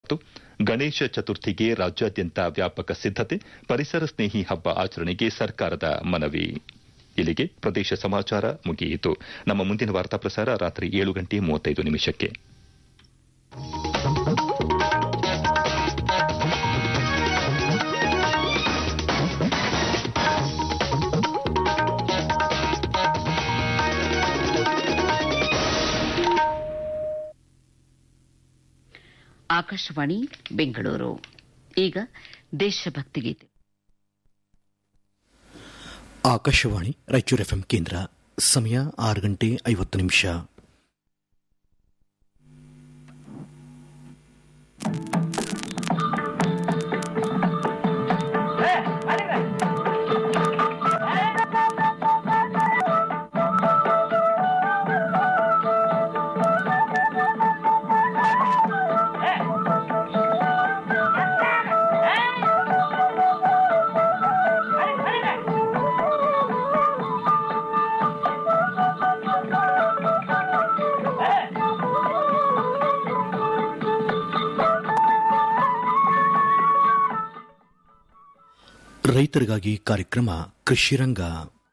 ಮತ್ತು ಗಣೇಶ ಚತುರ್ಥಿಗೆ ರಾಜ್ಯಾದ್ಯಂತ ವ್ಯಾಪಕ ಸಿದ್ದತೆ ಪರಿಸರ ಸ್ನೇಹಿ ಹಬ್ಬ ಆಚರಣೆಗೆ ಸರ್ಕಾರದ ಮನವಿ ಇಲ್ಲಿಗೆ ಪ್ರದೇಶ ಸಮಾಚಾರ ಮುಗಿಯಿತು ನಮ್ಮ ಮುಂದಿನ ವಾರ್ತಾ ಪ್ರಸಾರ ರಾತ್ರಿ ಏಳು ಗಂಟೆ ಮೂವತ್ತೈದು ನಿಮಿಷಕ್ಕೆ ಆಕಾಶವಾಣಿ ಬೆಂಗಳೂರು ಈಗ ದೇಶಭಕ್ತಿ ಗೀತೆ ಆಕಾಶವಾಣಿ ರಾಯಚೂರು ಎಫ್ಎಂ ಕೇಂದ್ರ ಸಮಯ ಆರು ಗಂಟೆ ಐವತ್ತು ನಿಮಿಷ ರೈತರಿಗಾಗಿ ಕಾರ್ಯಕ್ರಮ ಕೃಷಿರಂಗ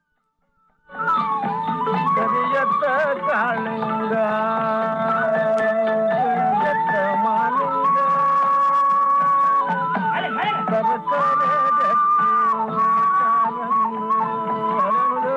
ಕರಿಯತ್ತ ಕಾಳಿಂಗ ಕರಿಯತ್ತ ಮಾಲಿಂಗ ಸರಸರ ಗಟ್ಟಿ ಕಾರಂಗಿ ಹರಳು.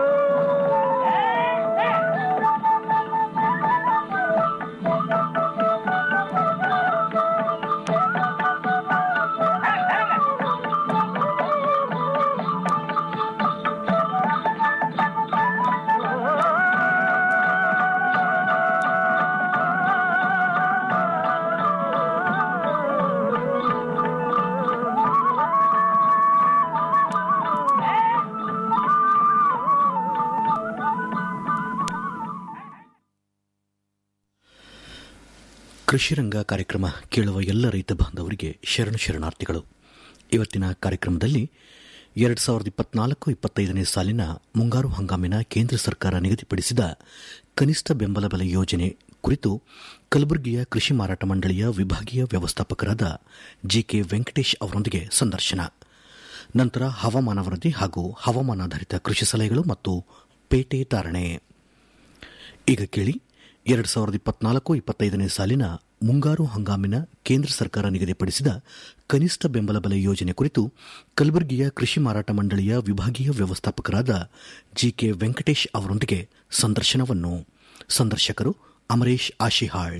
ಕೃಷಿರಂಗ ಕಾರ್ಯಕ್ರಮ ಕೇಳುವ ಎಲ್ಲ ರೈತ ಬಾಂಧವರಿಗೆ ಶರಣ ಶರಣಾರ್ಥಿಗಳು ಇವತ್ತಿನ ಕಾರ್ಯಕ್ರಮದಲ್ಲಿ ಎರಡು ಸಾವಿರದ ಇಪ್ಪತ್ನಾಲ್ಕು ಇಪ್ಪತ್ತೈದನೇ ಸಾಲಿನ ಮುಂಗಾರು ಹಂಗಾಮಿನ ಕೇಂದ್ರ ಸರ್ಕಾರ ನಿಗದಿಪಡಿಸಿದ ಕನಿಷ್ಠ ಬೆಂಬಲ ಬೆಲೆ ಯೋಜನೆ ಕುರಿತು ಕಲಬುರಗಿಯ ಕೃಷಿ ಮಾರಾಟ ಮಂಡಳಿಯ ವಿಭಾಗೀಯ ವ್ಯವಸ್ಥಾಪಕರಾದ ಜಿಕೆ ವೆಂಕಟೇಶ್ ಅವರೊಂದಿಗೆ ಸಂದರ್ಶನ ನಂತರ ಹವಾಮಾನ ವರದಿ ಹಾಗೂ ಹವಾಮಾನಾಧಾರಿತ ಕೃಷಿ ಸಲಹೆಗಳು ಮತ್ತು ಪೇಟೆ ಧಾರಣೆ ಈಗ ಕೇಳಿ ಎರಡು ಸಾವಿರದ ಇಪ್ಪತ್ನಾಲ್ಕು ಇಪ್ಪತ್ತೈದನೇ ಸಾಲಿನ ಮುಂಗಾರು ಹಂಗಾಮಿನ ಕೇಂದ್ರ ಸರ್ಕಾರ ನಿಗದಿಪಡಿಸಿದ ಕನಿಷ್ಠ ಬೆಂಬಲ ಬೆಲೆ ಯೋಜನೆ ಕುರಿತು ಕಲಬುರಗಿಯ ಕೃಷಿ ಮಾರಾಟ ಮಂಡಳಿಯ ವಿಭಾಗೀಯ ವ್ಯವಸ್ಥಾಪಕರಾದ ಜಿಕೆ ವೆಂಕಟೇಶ್ ಅವರೊಂದಿಗೆ ಸಂದರ್ಶನವನ್ನು ಸಂದರ್ಶಕರು ಅಮರೇಶ್ ಆಶಿಹಾಳ್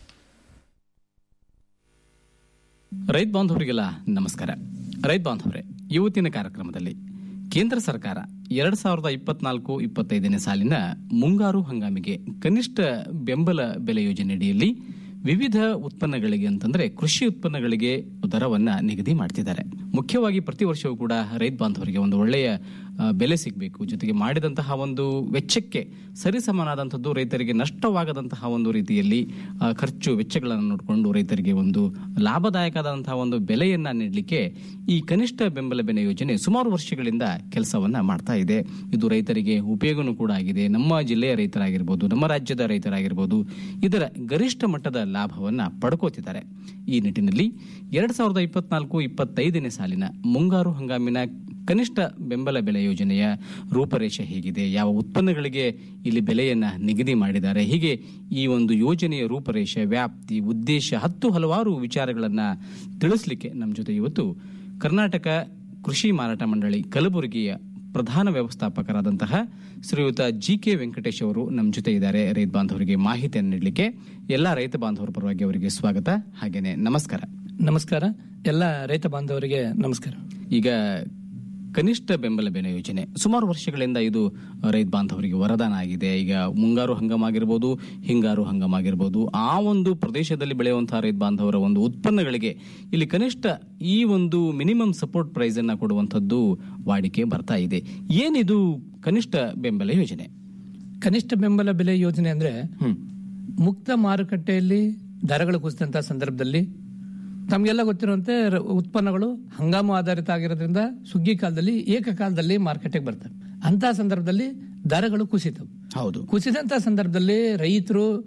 ರೈತ ಬಾಂಧವರಿಗೆಲ್ಲ ನಮಸ್ಕಾರ ರೈತ ಬಾಂಧವರೇ ಇವತ್ತಿನ ಕಾರ್ಯಕ್ರಮದಲ್ಲಿ ಕೇಂದ್ರ ಸರ್ಕಾರ ಎರಡ್ ಸಾವಿರದ ಇಪ್ಪತ್ನಾಲ್ಕು ಇಪ್ಪತ್ತೈದನೇ ಸಾಲಿನ ಮುಂಗಾರು ಹಂಗಾಮಿಗೆ ಕನಿಷ್ಠ ಬೆಂಬಲ ಬೆಲೆ ಯೋಜನೆಯಡಿಯಲ್ಲಿ ವಿವಿಧ ಉತ್ಪನ್ನಗಳಿಗೆ ಅಂತಂದ್ರೆ ಕೃಷಿ ಉತ್ಪನ್ನಗಳಿಗೆ ದರವನ್ನ ನಿಗದಿ ಮಾಡ್ತಿದ್ದಾರೆ ಮುಖ್ಯವಾಗಿ ಪ್ರತಿ ವರ್ಷವೂ ಕೂಡ ರೈತ ಬಾಂಧವರಿಗೆ ಒಂದು ಒಳ್ಳೆಯ ಆ, ಬೆಲೆ ಸಿಗಬೇಕು ಜೊತೆಗೆ ಮಾಡಿದಂತಹ ಒಂದು ವೆಚ್ಚಕ್ಕೆ ಸರಿಸಮಾನಾದಂಥದ್ದು ರೈತರಿಗೆ ನಷ್ಟವಾಗದಂತಹ ಒಂದು ರೀತಿಯಲ್ಲಿ ಆ, ಖರ್ಚು ವೆಚ್ಚಗಳನ್ನು ನೋಡಿಕೊಂಡು ರೈತರಿಗೆ ಒಂದು ಲಾಭದಾಯಕವಾದಂತಹ ಒಂದು ಬೆಲೆಯನ್ನ ನೀಡಲಿಕ್ಕೆ ಈ ಕನಿಷ್ಠ ಬೆಂಬಲ ಬೆಲೆ ಯೋಜನೆ ಸುಮಾರು ವರ್ಷಗಳಿಂದ ಕೆಲಸವನ್ನ ಮಾಡ್ತಾ ಇದೆ ಇದು ರೈತರಿಗೆ ಉಪಯೋಗನೂ ಕೂಡ ಆಗಿದೆ ನಮ್ಮ ಜಿಲ್ಲೆಯ ರೈತರಾಗಿರ್ಬೋದು ನಮ್ಮ ರಾಜ್ಯದ ರೈತರಾಗಿರ್ಬೋದು ಇದರ ಗರಿಷ್ಠ ಮಟ್ಟದ ಲಾಭವನ್ನ ಪಡ್ಕೋತಿದ್ದಾರೆ ಈ ನಿಟ್ಟಿನಲ್ಲಿ ಎರಡ್ ಸಾವಿರದ ಇಪ್ಪತ್ನಾಲ್ಕು ಇಪ್ಪತ್ತೈದನೇ ಸಾಲಿನ ಮುಂಗಾರು ಹಂಗಾಮಿನ ಕನಿಷ್ಠ ಬೆಂಬಲ ಬೆಲೆ ಯೋಜನೆಯ ರೂಪರೇಷೆ ಹೇಗಿದೆ ಯಾವ ಉತ್ಪನ್ನಗಳಿಗೆ ಇಲ್ಲಿ ಬೆಲೆಯನ್ನ ನಿಗದಿ ಮಾಡಿದ್ದಾರೆ ಹೀಗೆ ಈ ಒಂದು ಯೋಜನೆಯ ರೂಪರೇಷೆ ವ್ಯಾಪ್ತಿ ಉದ್ದೇಶ ಹತ್ತು ಹಲವಾರು ವಿಚಾರಗಳನ್ನ ತಿಳಿಸ್ಲಿಕ್ಕೆ ನಮ್ಮ ಜೊತೆ ಇವತ್ತು ಕರ್ನಾಟಕ ಕೃಷಿ ಮಾರಾಟ ಮಂಡಳಿ ಕಲಬುರಗಿಯ ಪ್ರಧಾನ ವ್ಯವಸ್ಥಾಪಕರಾದಂತಹ ಶ್ರೀಯುತ ಜಿ ಕೆ ವೆಂಕಟೇಶ್ ಅವರು ನಮ್ಮ ಜೊತೆ ಇದ್ದಾರೆ ರೈತ ಬಾಂಧವರಿಗೆ ಮಾಹಿತಿಯನ್ನು ನೀಡಲಿಕ್ಕೆ ಎಲ್ಲಾ ರೈತ ಬಾಂಧವರ ಪರವಾಗಿ ಅವರಿಗೆ ಸ್ವಾಗತ ಹಾಗೇನೆ ನಮಸ್ಕಾರ ನಮಸ್ಕಾರ ಎಲ್ಲ ರೈತ ಬಾಂಧವರಿಗೆ ನಮಸ್ಕಾರ ಈಗ ಕನಿಷ್ಠ ಬೆಂಬಲ ಬೆಲೆ ಯೋಜನೆ ಸುಮಾರು ವರ್ಷಗಳಿಂದ ಇದು ರೈತ ಬಾಂಧವರಿಗೆ ವರದಾನ ಆಗಿದೆ ಈಗ ಮುಂಗಾರು ಹಂಗಾಮ ಆಗಿರ್ಬೋದು ಹಿಂಗಾರು ಹಂಗಾಮ ಆಗಿರ್ಬೋದು ಆ ಒಂದು ಪ್ರದೇಶದಲ್ಲಿ ಬೆಳೆಯುವಂತಹ ರೈತ ಬಾಂಧವರ ಒಂದು ಉತ್ಪನ್ನಗಳಿಗೆ ಇಲ್ಲಿ ಕನಿಷ್ಠ ಈ ಒಂದು ಮಿನಿಮಮ್ ಸಪೋರ್ಟ್ ಪ್ರೈಸ್ ಅನ್ನ ಕೊಡುವಂತದ್ದು ವಾಡಿಕೆ ಬರ್ತಾ ಇದೆ ಏನಿದು ಕನಿಷ್ಠ ಬೆಂಬಲ ಯೋಜನೆ ಕನಿಷ್ಠ ಬೆಂಬಲ ಬೆಲೆ ಯೋಜನೆ ಅಂದ್ರೆ ಹ್ಮ್ ಮುಕ್ತ ಮಾರುಕಟ್ಟೆಯಲ್ಲಿ ದರಗಳು ಕುಸಿದಂತಹ ಸಂದರ್ಭದಲ್ಲಿ ತಮಗೆಲ್ಲ ಗೊತ್ತಿರುವಂತೆ ರ- ಉತ್ಪನ್ನಗಳು ಹಂಗಾಮು ಆಧಾರಿತ ಆಗಿರೋದ್ರಿಂದ ಸುಗ್ಗಿ ಕಾಲದಲ್ಲಿ ಏಕಕಾಲದಲ್ಲಿ ಮಾರ್ಕೆಟ್ಗೆ ಬರ್ತವೆ ಅಂತ ಸಂದರ್ಭದಲ್ಲಿ ದರಗಳು ಕುಸಿತವು ಹೌದು ಕುಸಿದಂತ ಸಂದರ್ಭದಲ್ಲಿ ರೈತರು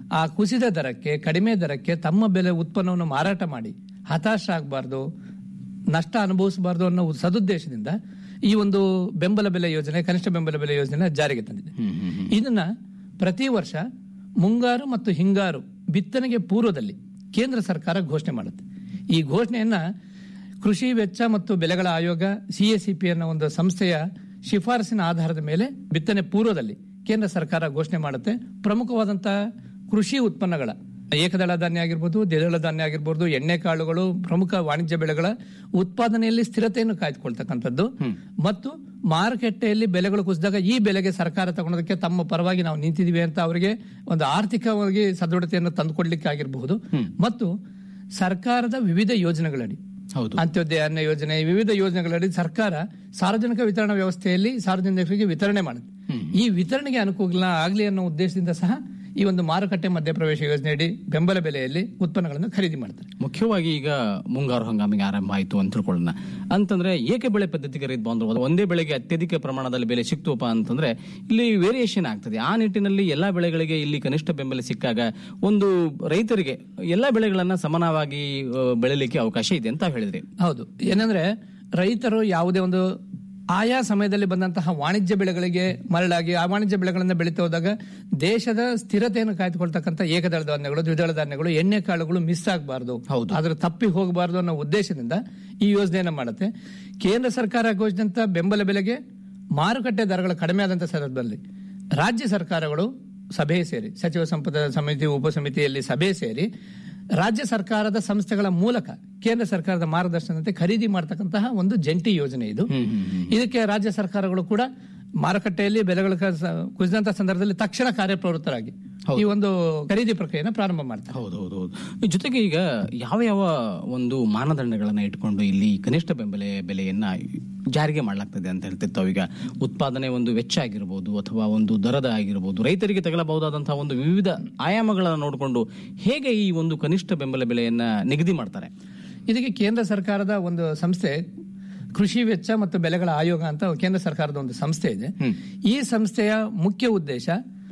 ಆ ಕುಸಿದ ದರಕ್ಕೆ ಕಡಿಮೆ ದರಕ್ಕೆ ತಮ್ಮ ಬೆಲೆ ಉತ್ಪನ್ನವನ್ನು ಮಾರಾಟ ಮಾಡಿ ಹತಾಶ ಆಗಬಾರ್ದು ನಷ್ಟ ಅನುಭವಿಸಬಾರ್ದು ಅನ್ನೋ ಸದುದ್ದೇಶದಿಂದ ಈ ಒಂದು ಬೆಂಬಲ ಬೆಲೆ ಯೋಜನೆ ಕನಿಷ್ಠ ಬೆಂಬಲ ಬೆಲೆ ಯೋಜನೆ ಜಾರಿಗೆ ತಂದಿದೆ ಇದನ್ನ ಪ್ರತಿ ವರ್ಷ ಮುಂಗಾರು ಮತ್ತು ಹಿಂಗಾರು ಬಿತ್ತನೆಗೆ ಪೂರ್ವದಲ್ಲಿ ಕೇಂದ್ರ ಸರ್ಕಾರ ಘೋಷಣೆ ಮಾಡುತ್ತೆ ಈ ಘೋಷಣೆಯನ್ನ ಕೃಷಿ ವೆಚ್ಚ ಮತ್ತು ಬೆಲೆಗಳ ಆಯೋಗ ಸಿಎಸಿಪಿ ಅನ್ನೋ ಒಂದು ಸಂಸ್ಥೆಯ ಶಿಫಾರಸಿನ ಆಧಾರದ ಮೇಲೆ ಬಿತ್ತನೆ ಪೂರ್ವದಲ್ಲಿ ಕೇಂದ್ರ ಸರ್ಕಾರ ಘೋಷಣೆ ಮಾಡುತ್ತೆ ಪ್ರಮುಖವಾದಂತಹ ಕೃಷಿ ಉತ್ಪನ್ನಗಳ ಏಕದಳ ಧಾನ್ಯ ಆಗಿರ್ಬೋದು ದ್ವಿದಳ ಧಾನ್ಯ ಆಗಿರ್ಬೋದು ಎಣ್ಣೆ ಕಾಳುಗಳು ಪ್ರಮುಖ ವಾಣಿಜ್ಯ ಬೆಳೆಗಳ ಉತ್ಪಾದನೆಯಲ್ಲಿ ಸ್ಥಿರತೆಯನ್ನು ಕಾಯ್ದುಕೊಳ್ತಕ್ಕಂಥದ್ದು ಮತ್ತು ಮಾರುಕಟ್ಟೆಯಲ್ಲಿ ಬೆಲೆಗಳು ಕುಸಿದಾಗ ಈ ಬೆಲೆಗೆ ಸರ್ಕಾರ ತಗೊಳೋದಕ್ಕೆ ತಮ್ಮ ಪರವಾಗಿ ನಾವು ನಿಂತಿದೀವಿ ಅಂತ ಅವರಿಗೆ ಒಂದು ಆರ್ಥಿಕವಾಗಿ ಸದೃಢತೆಯನ್ನು ತಂದುಕೊಡ್ಲಿಕ್ಕೆ ಆಗಿರಬಹುದು ಮತ್ತು ಸರ್ಕಾರದ ವಿವಿಧ ಯೋಜನೆಗಳಡಿ ಹೌದು ಅಂತ್ಯೋದಯ ಅನ್ನ ಯೋಜನೆ ವಿವಿಧ ಯೋಜನೆಗಳಡಿ ಸರ್ಕಾರ ಸಾರ್ವಜನಿಕ ವಿತರಣಾ ವ್ಯವಸ್ಥೆಯಲ್ಲಿ ಸಾರ್ವಜನಿಕರಿಗೆ ವಿತರಣೆ ಮಾಡುತ್ತೆ ಈ ವಿತರಣೆಗೆ ಅನುಕೂಲ ಆಗಲಿ ಅನ್ನೋ ಉದ್ದೇಶದಿಂದ ಸಹ ಈ ಒಂದು ಮಾರುಕಟ್ಟೆ ಮಧ್ಯಪ್ರವೇಶ ಯೋಜನೆಯಡಿ ಬೆಂಬಲ ಬೆಲೆಯಲ್ಲಿ ಉತ್ಪನ್ನಗಳನ್ನು ಖರೀದಿ ಮಾಡ್ತಾರೆ ಮುಖ್ಯವಾಗಿ ಈಗ ಮುಂಗಾರು ಹಂಗಾಮಿಗೆ ಆರಂಭ ಆಯಿತು ಅಂತ ತಿಳ್ಕೊಳ್ಳೋಣ ಅಂತಂದ್ರೆ ಏಕ ಬೆಳೆ ಪದ್ಧತಿಗೆ ರೈತ ಬಾಂಧವರು ಒಂದೇ ಬೆಳೆಗೆ ಅತ್ಯಧಿಕ ಪ್ರಮಾಣದಲ್ಲಿ ಬೆಲೆ ಸಿಕ್ತುವಪ್ಪ ಅಂತಂದ್ರೆ ಇಲ್ಲಿ ವೇರಿಯೇಷನ್ ಆಗ್ತದೆ ಆ ನಿಟ್ಟಿನಲ್ಲಿ ಎಲ್ಲಾ ಬೆಳೆಗಳಿಗೆ ಇಲ್ಲಿ ಕನಿಷ್ಠ ಬೆಂಬಲ ಸಿಕ್ಕಾಗ ಒಂದು ರೈತರಿಗೆ ಎಲ್ಲಾ ಬೆಳೆಗಳನ್ನ ಸಮಾನವಾಗಿ ಆ, ಬೆಳಿಲಿಕ್ಕೆ ಅವಕಾಶ ಇದೆ ಅಂತ ಹೇಳಿದ್ರಿ ಹೌದು ಏನಂದ್ರೆ ರೈತರು ಯಾವುದೇ ಒಂದು ಆಯಾ ಸಮಯದಲ್ಲಿ ಬಂದಂತಹ ವಾಣಿಜ್ಯ ಬೆಳೆಗಳಿಗೆ ಮರಳಾಗಿ ಆ ವಾಣಿಜ್ಯ ಬೆಳೆಗಳನ್ನ ಬೆಳೀತಾ ಹೋದಾಗ ದೇಶದ ಸ್ಥಿರತೆಯನ್ನು ಕಾಯ್ದುಕೊಳ್ತಕ್ಕಂಥ ಏಕದಳ ಧಾನ್ಯಗಳು ದ್ವಿದಳ ಧಾನ್ಯಗಳು ಎಣ್ಣೆ ಕಾಳುಗಳು ಮಿಸ್ ಆಗಬಾರ್ದು ಹೌದು. ಅದ್ರ ತಪ್ಪಿ ಹೋಗಬಾರ್ದು ಅನ್ನೋ ಉದ್ದೇಶದಿಂದ ಈ ಯೋಜನೆಯನ್ನ ಮಾಡುತ್ತೆ ಕೇಂದ್ರ ಸರ್ಕಾರ ಘೋಷಿಸಿದಂತ ಬೆಂಬಲ ಬೆಲೆಗೆ ಮಾರುಕಟ್ಟೆ ದರಗಳು ಕಡಿಮೆ ಆದಂತ ಸಂದರ್ಭದಲ್ಲಿ ರಾಜ್ಯ ಸರ್ಕಾರಗಳು ಸಭೆ ಸೇರಿ ಸಚಿವ ಸಂಪುಟ ಸಮಿತಿ ಉಪಸಮಿತಿಯಲ್ಲಿ ಸಭೆ ಸೇರಿ ರಾಜ್ಯ ಸರ್ಕಾರದ ಸಂಸ್ಥೆಗಳ ಮೂಲಕ ಕೇಂದ್ರ ಸರ್ಕಾರದ ಮಾರ್ಗದರ್ಶನದಂತೆ ಖರೀದಿ ಮಾಡತಕ್ಕಂತಹ ಒಂದು ಜಂಟಿ ಯೋಜನೆ ಇದು ಇದಕ್ಕೆ ರಾಜ್ಯ ಸರ್ಕಾರಗಳು ಕೂಡ ಮಾರುಕಟ್ಟೆಯಲ್ಲಿ ಬೆಲೆಗಳ ಕ- ಕುಸಿದಂತಹ ಸಂದರ್ಭದಲ್ಲಿ ತಕ್ಷಣ ಕಾರ್ಯಪ್ರವೃತ್ತರಾಗಿ ಈ ಒಂದು ಖರೀದಿ ಪ್ರಕ್ರಿಯೆಯನ್ನು ಪ್ರಾರಂಭ ಮಾಡ್ತಾರೆ ಹೌದು ಹೌದು ಹೌದು ಈ ಜೊತೆಗೆ ಈಗ ಯಾವ ಯಾವ ಒಂದು ಮಾನದಂಡಗಳನ್ನ ಇಟ್ಕೊಂಡು ಇಲ್ಲಿ ಕನಿಷ್ಠ ಬೆಂಬಲ ಬೆಲೆಯನ್ನ ಜಾರಿಗೆ ಮಾಡಲಾಗ್ತದೆ ಅಂತ ಹೇಳ್ತಿರ್ತಾವ ಈಗ ಉತ್ಪಾದನೆ ಒಂದು ವೆಚ್ಚ ಆಗಿರ್ಬೋದು ಅಥವಾ ಒಂದು ದರದ ಆಗಿರ್ಬೋದು ರೈತರಿಗೆ ತಗಲಬಹುದಾದಂತಹ ಒಂದು ವಿವಿಧ ಆಯಾಮಗಳನ್ನ ನೋಡಿಕೊಂಡು ಹೇಗೆ ಈ ಒಂದು ಕನಿಷ್ಠ ಬೆಂಬಲ ಬೆಲೆಯನ್ನ ನಿಗದಿ ಮಾಡ್ತಾರೆ ಇದಕ್ಕೆ ಕೇಂದ್ರ ಸರ್ಕಾರದ ಒಂದು ಸಂಸ್ಥೆ ಕೃಷಿ ವೆಚ್ಚ ಮತ್ತು ಬೆಲೆಗಳ ಆಯೋಗ ಅಂತ ಕೇಂದ್ರ ಸರ್ಕಾರದ ಒಂದು ಸಂಸ್ಥೆ ಇದೆ ಈ ಸಂಸ್ಥೆಯ ಮುಖ್ಯ ಉದ್ದೇಶ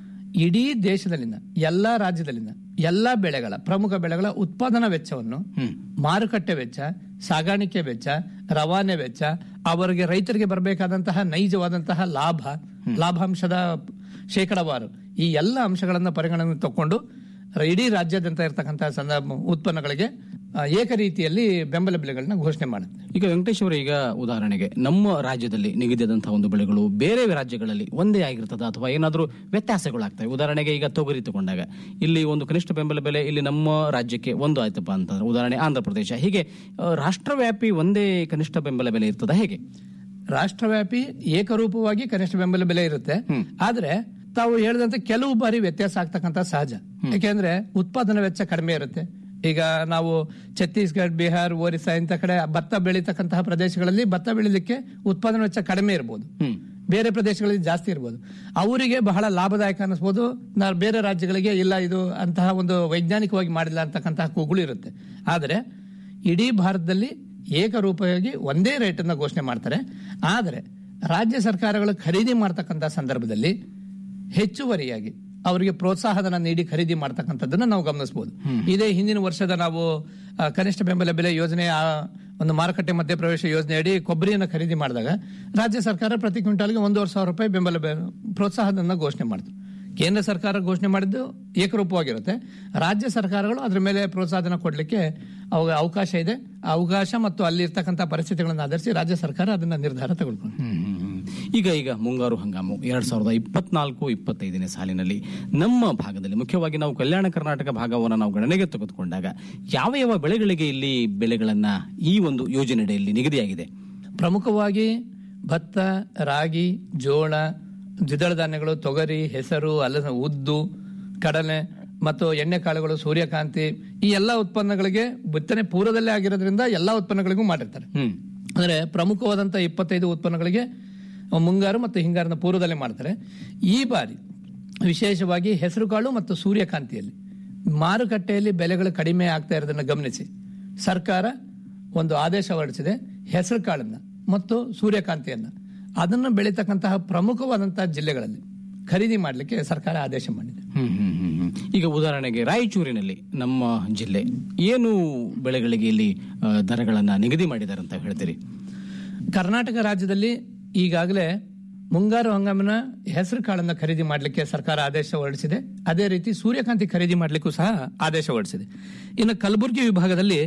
ಇಡೀ ದೇಶದಲ್ಲಿನ ಎಲ್ಲಾ ರಾಜ್ಯದಲ್ಲಿನ ಎಲ್ಲಾ ಬೆಳೆಗಳ ಪ್ರಮುಖ ಬೆಳೆಗಳ ಉತ್ಪಾದನಾ ವೆಚ್ಚವನ್ನು ಮಾರುಕಟ್ಟೆ ವೆಚ್ಚ ಸಾಗಾಣಿಕೆ ವೆಚ್ಚ ರವಾನೆ ವೆಚ್ಚ ಅವರಿಗೆ ರೈತರಿಗೆ ಬರಬೇಕಾದಂತಹ ನೈಜವಾದಂತಹ ಲಾಭ ಲಾಭಾಂಶದ ಶೇಕಡವಾರು ಈ ಎಲ್ಲ ಅಂಶಗಳನ್ನ ಪರಿಗಣನೆ ತಕೊಂಡು ಇಡೀ ರಾಜ್ಯಾದ್ಯಂತ ಇರತಕ್ಕಂತಹ ಸಂದರ್ಭ ಉತ್ಪನ್ನಗಳಿಗೆ ಆ, ಏಕ ರೀತಿಯಲ್ಲಿ ಬೆಂಬಲ ಬೆಲೆಗಳನ್ನ ಘೋಷಣೆ ಮಾಡುತ್ತೆ ಈಗ ವೆಂಕಟೇಶ್ ಅವರೇ ಈಗ ಉದಾಹರಣೆಗೆ ನಮ್ಮ ರಾಜ್ಯದಲ್ಲಿ ನಿಗದಿಯಾದಂತಹ ಒಂದು ಬೆಳೆಗಳು ಬೇರೆ ರಾಜ್ಯಗಳಲ್ಲಿ ಒಂದೇ ಆಗಿರ್ತದ ಅಥವಾ ಏನಾದರೂ ವ್ಯತ್ಯಾಸಗಳಾಗ್ತವೆ ಉದಾಹರಣೆಗೆ ಈಗ ತೊಗರಿ ತಗೊಂಡಾಗ ಇಲ್ಲಿ ಒಂದು ಕನಿಷ್ಠ ಬೆಂಬಲ ಬೆಲೆ ಇಲ್ಲಿ ನಮ್ಮ ರಾಜ್ಯಕ್ಕೆ ಒಂದು ಆಯ್ತಪ್ಪ ಅಂತಂದ್ರೆ ಉದಾಹರಣೆ ಆಂಧ್ರ ಪ್ರದೇಶ ಹೀಗೆ ಆ, ರಾಷ್ಟ್ರವ್ಯಾಪಿ ಒಂದೇ ಕನಿಷ್ಠ ಬೆಂಬಲ ಬೆಲೆ ಇರ್ತದ ಹೇಗೆ ರಾಷ್ಟ್ರವ್ಯಾಪಿ ಏಕರೂಪವಾಗಿ ಕನಿಷ್ಠ ಬೆಂಬಲ ಬೆಲೆ ಇರುತ್ತೆ ಆದ್ರೆ ತಾವು ಹೇಳಿದಂತೆ ಕೆಲವು ಬಾರಿ ವ್ಯತ್ಯಾಸ ಆಗ್ತಕ್ಕಂಥ ಸಹಜ ಯಾಕೆಂದ್ರೆ ಉತ್ಪಾದನಾ ವೆಚ್ಚ ಕಡಿಮೆ ಇರುತ್ತೆ ಈಗ ನಾವು ಛತ್ತೀಸ್ಗಢ ಬಿಹಾರ್ ಒರಿಸ್ಸಾ ಇಂಥ ಕಡೆ ಭತ್ತ ಬೆಳೀತಕ್ಕಂತಹ ಪ್ರದೇಶಗಳಲ್ಲಿ ಭತ್ತ ಬೆಳಿಲಿಕ್ಕೆ ಉತ್ಪಾದನಾ ವೆಚ್ಚ ಕಡಿಮೆ ಇರಬಹುದು ಬೇರೆ ಪ್ರದೇಶಗಳಲ್ಲಿ ಜಾಸ್ತಿ ಇರಬಹುದು ಅವರಿಗೆ ಬಹಳ ಲಾಭದಾಯಕ ಅನಿಸ್ಬೋದು ನಾ ಬೇರೆ ರಾಜ್ಯಗಳಿಗೆ ಇಲ್ಲ ಇದು ಅಂತಹ ಒಂದು ವೈಜ್ಞಾನಿಕವಾಗಿ ಮಾಡಿಲ್ಲ ಅಂತಕ್ಕಂತಹ ಕೂಗುಳು ಇರುತ್ತೆ ಆದರೆ ಇಡೀ ಭಾರತದಲ್ಲಿ ಏಕರೂಪವಾಗಿ ಒಂದೇ ರೇಟ್ ಅನ್ನ ಘೋಷಣೆ ಮಾಡ್ತಾರೆ ಆದರೆ ರಾಜ್ಯ ಸರ್ಕಾರಗಳು ಖರೀದಿ ಮಾಡ್ತಕ್ಕಂಥ ಸಂದರ್ಭದಲ್ಲಿ ಹೆಚ್ಚುವರಿಯಾಗಿ ಅವರಿಗೆ ಪ್ರೋತ್ಸಾಹಧನ ನೀಡಿ ಖರೀದಿ ಮಾಡ್ತಕ್ಕಂಥದ್ದನ್ನ ನಾವು ಗಮನಿಸಬಹುದು ಇದೇ ಹಿಂದಿನ ವರ್ಷದ ನಾವು ಆ, ಕನಿಷ್ಠ ಬೆಂಬಲ ಬೆಲೆ ಯೋಜನೆಯ ಆ, ಒಂದು ಮಾರುಕಟ್ಟೆ ಮಧ್ಯಪ್ರವೇಶ ಯೋಜನೆಯಡಿ ಕೊಬ್ಬರಿಯನ್ನು ಖರೀದಿ ಮಾಡಿದಾಗ ರಾಜ್ಯ ಸರ್ಕಾರ ಪ್ರತಿ ಕ್ವಿಂಟಾಲ್ಗೆ ಒಂದೂವರೆ ಸಾವಿರ ರೂಪಾಯಿ ಬೆಂಬಲ ಬೆ- ಪ್ರೋತ್ಸಾಹಧನ ಘೋಷಣೆ ಮಾಡಿತು ಕೇಂದ್ರ ಸರ್ಕಾರ ಘೋಷಣೆ ಮಾಡಿದ್ದು ಏಕರೂಪವಾಗಿರುತ್ತೆ ರಾಜ್ಯ ಸರ್ಕಾರಗಳು ಅದ್ರ ಮೇಲೆ ಪ್ರೋತ್ಸಾಹನ ಕೊಡಲಿಕ್ಕೆ ಅವಾಗ ಅವಕಾಶ ಇದೆ ಆ ಅವಕಾಶ ಮತ್ತು ಅಲ್ಲಿರ್ತಕ್ಕಂಥ ಪರಿಸ್ಥಿತಿಗಳನ್ನು ಆಧರಿಸಿ ರಾಜ್ಯ ಸರ್ಕಾರ ಅದನ್ನ ನಿರ್ಧಾರ ತಗೊಳ್ಕೊಂಡು ಈಗ ಈಗ ಮುಂಗಾರು ಹಂಗಾಮು ಎರಡ್ ಸಾವಿರದ ಇಪ್ಪತ್ನಾಲ್ಕು ಇಪ್ಪತ್ತೈದನೇ ಸಾಲಿನಲ್ಲಿ ನಮ್ಮ ಭಾಗದಲ್ಲಿ ಮುಖ್ಯವಾಗಿ ನಾವು ಕಲ್ಯಾಣ ಕರ್ನಾಟಕ ಭಾಗವನ್ನು ನಾವು ಗಣನೆಗೆ ತೆಗೆದುಕೊಂಡಾಗ ಯಾವ ಯಾವ ಬೆಳೆಗಳಿಗೆ ಇಲ್ಲಿ ಬೆಲೆಗಳನ್ನ ಈ ಒಂದು ಯೋಜನೆಯಡಿಯಲ್ಲಿ ನಿಗದಿಯಾಗಿದೆ ಪ್ರಮುಖವಾಗಿ ಭತ್ತ ರಾಗಿ ಜೋಳ ದ್ವಿದಳ ಧಾನ್ಯಗಳು ತೊಗರಿ ಹೆಸರು ಅಲಸ ಉದ್ದು ಕಡಲೆ ಮತ್ತು ಎಣ್ಣೆ ಕಾಳುಗಳು ಸೂರ್ಯಕಾಂತಿ ಈ ಎಲ್ಲಾ ಉತ್ಪನ್ನಗಳಿಗೆ ಬಿತ್ತನೆ ಪೂರ್ವದಲ್ಲೇ ಆಗಿರೋದ್ರಿಂದ ಎಲ್ಲಾ ಉತ್ಪನ್ನಗಳಿಗೂ ಮಾಡಿರ್ತಾರೆ ಹ್ಮ್ ಅಂದ್ರೆ ಪ್ರಮುಖವಾದಂತ ಇಪ್ಪತ್ತೈದು ಉತ್ಪನ್ನಗಳಿಗೆ ಮುಂಗಾರು ಮತ್ತು ಹಿಂಗಾರಿನ ಪೂರ್ವದಲ್ಲೇ ಮಾಡ್ತಾರೆ ಈ ಬಾರಿ ವಿಶೇಷವಾಗಿ ಹೆಸರುಕಾಳು ಮತ್ತು ಸೂರ್ಯಕಾಂತಿಯಲ್ಲಿ ಮಾರುಕಟ್ಟೆಯಲ್ಲಿ ಬೆಲೆಗಳು ಕಡಿಮೆ ಆಗ್ತಾ ಇರೋದನ್ನ ಗಮನಿಸಿ ಸರ್ಕಾರ ಒಂದು ಆದೇಶ ಹೊರಡಿಸಿದೆ ಹೆಸರು ಕಾಳನ್ನ ಮತ್ತು ಸೂರ್ಯಕಾಂತಿಯನ್ನ ಅದನ್ನು ಬೆಳೀತಕ್ಕಂತಹ ಪ್ರಮುಖವಾದಂತಹ ಜಿಲ್ಲೆಗಳಲ್ಲಿ ಖರೀದಿ ಮಾಡಲಿಕ್ಕೆ ಸರ್ಕಾರ ಆದೇಶ ಮಾಡಿದೆ ಹ್ಮ್ ಹ್ಮ್ ಹ್ಮ್ ಹ್ಮ್. ಈಗ ಉದಾಹರಣೆಗೆ ರಾಯಚೂರಿನಲ್ಲಿ ನಮ್ಮ ಜಿಲ್ಲೆ ಏನು ಬೆಳೆಗಳಿಗೆ ಇಲ್ಲಿ ಆ, ದರಗಳನ್ನ ನಿಗದಿ ಮಾಡಿದ್ದಾರೆ ಅಂತ ಹೇಳ್ತೀರಿ ಕರ್ನಾಟಕ ರಾಜ್ಯದಲ್ಲಿ ಈಗಾಗಲೇ ಮುಂಗಾರು ಹಂಗಾಮಿನ ಹೆಸರು ಕಾಳನ್ನ ಖರೀದಿ ಮಾಡಲಿಕ್ಕೆ ಸರ್ಕಾರ ಆದೇಶ ಹೊರಡಿಸಿದೆ ಅದೇ ರೀತಿ ಸೂರ್ಯಕಾಂತಿ ಖರೀದಿ ಮಾಡಲಿಕ್ಕೂ ಸಹ ಆದೇಶ ಹೊರಡಿಸಿದೆ ಇನ್ನು ಕಲಬುರಗಿ ವಿಭಾಗದಲ್ಲಿ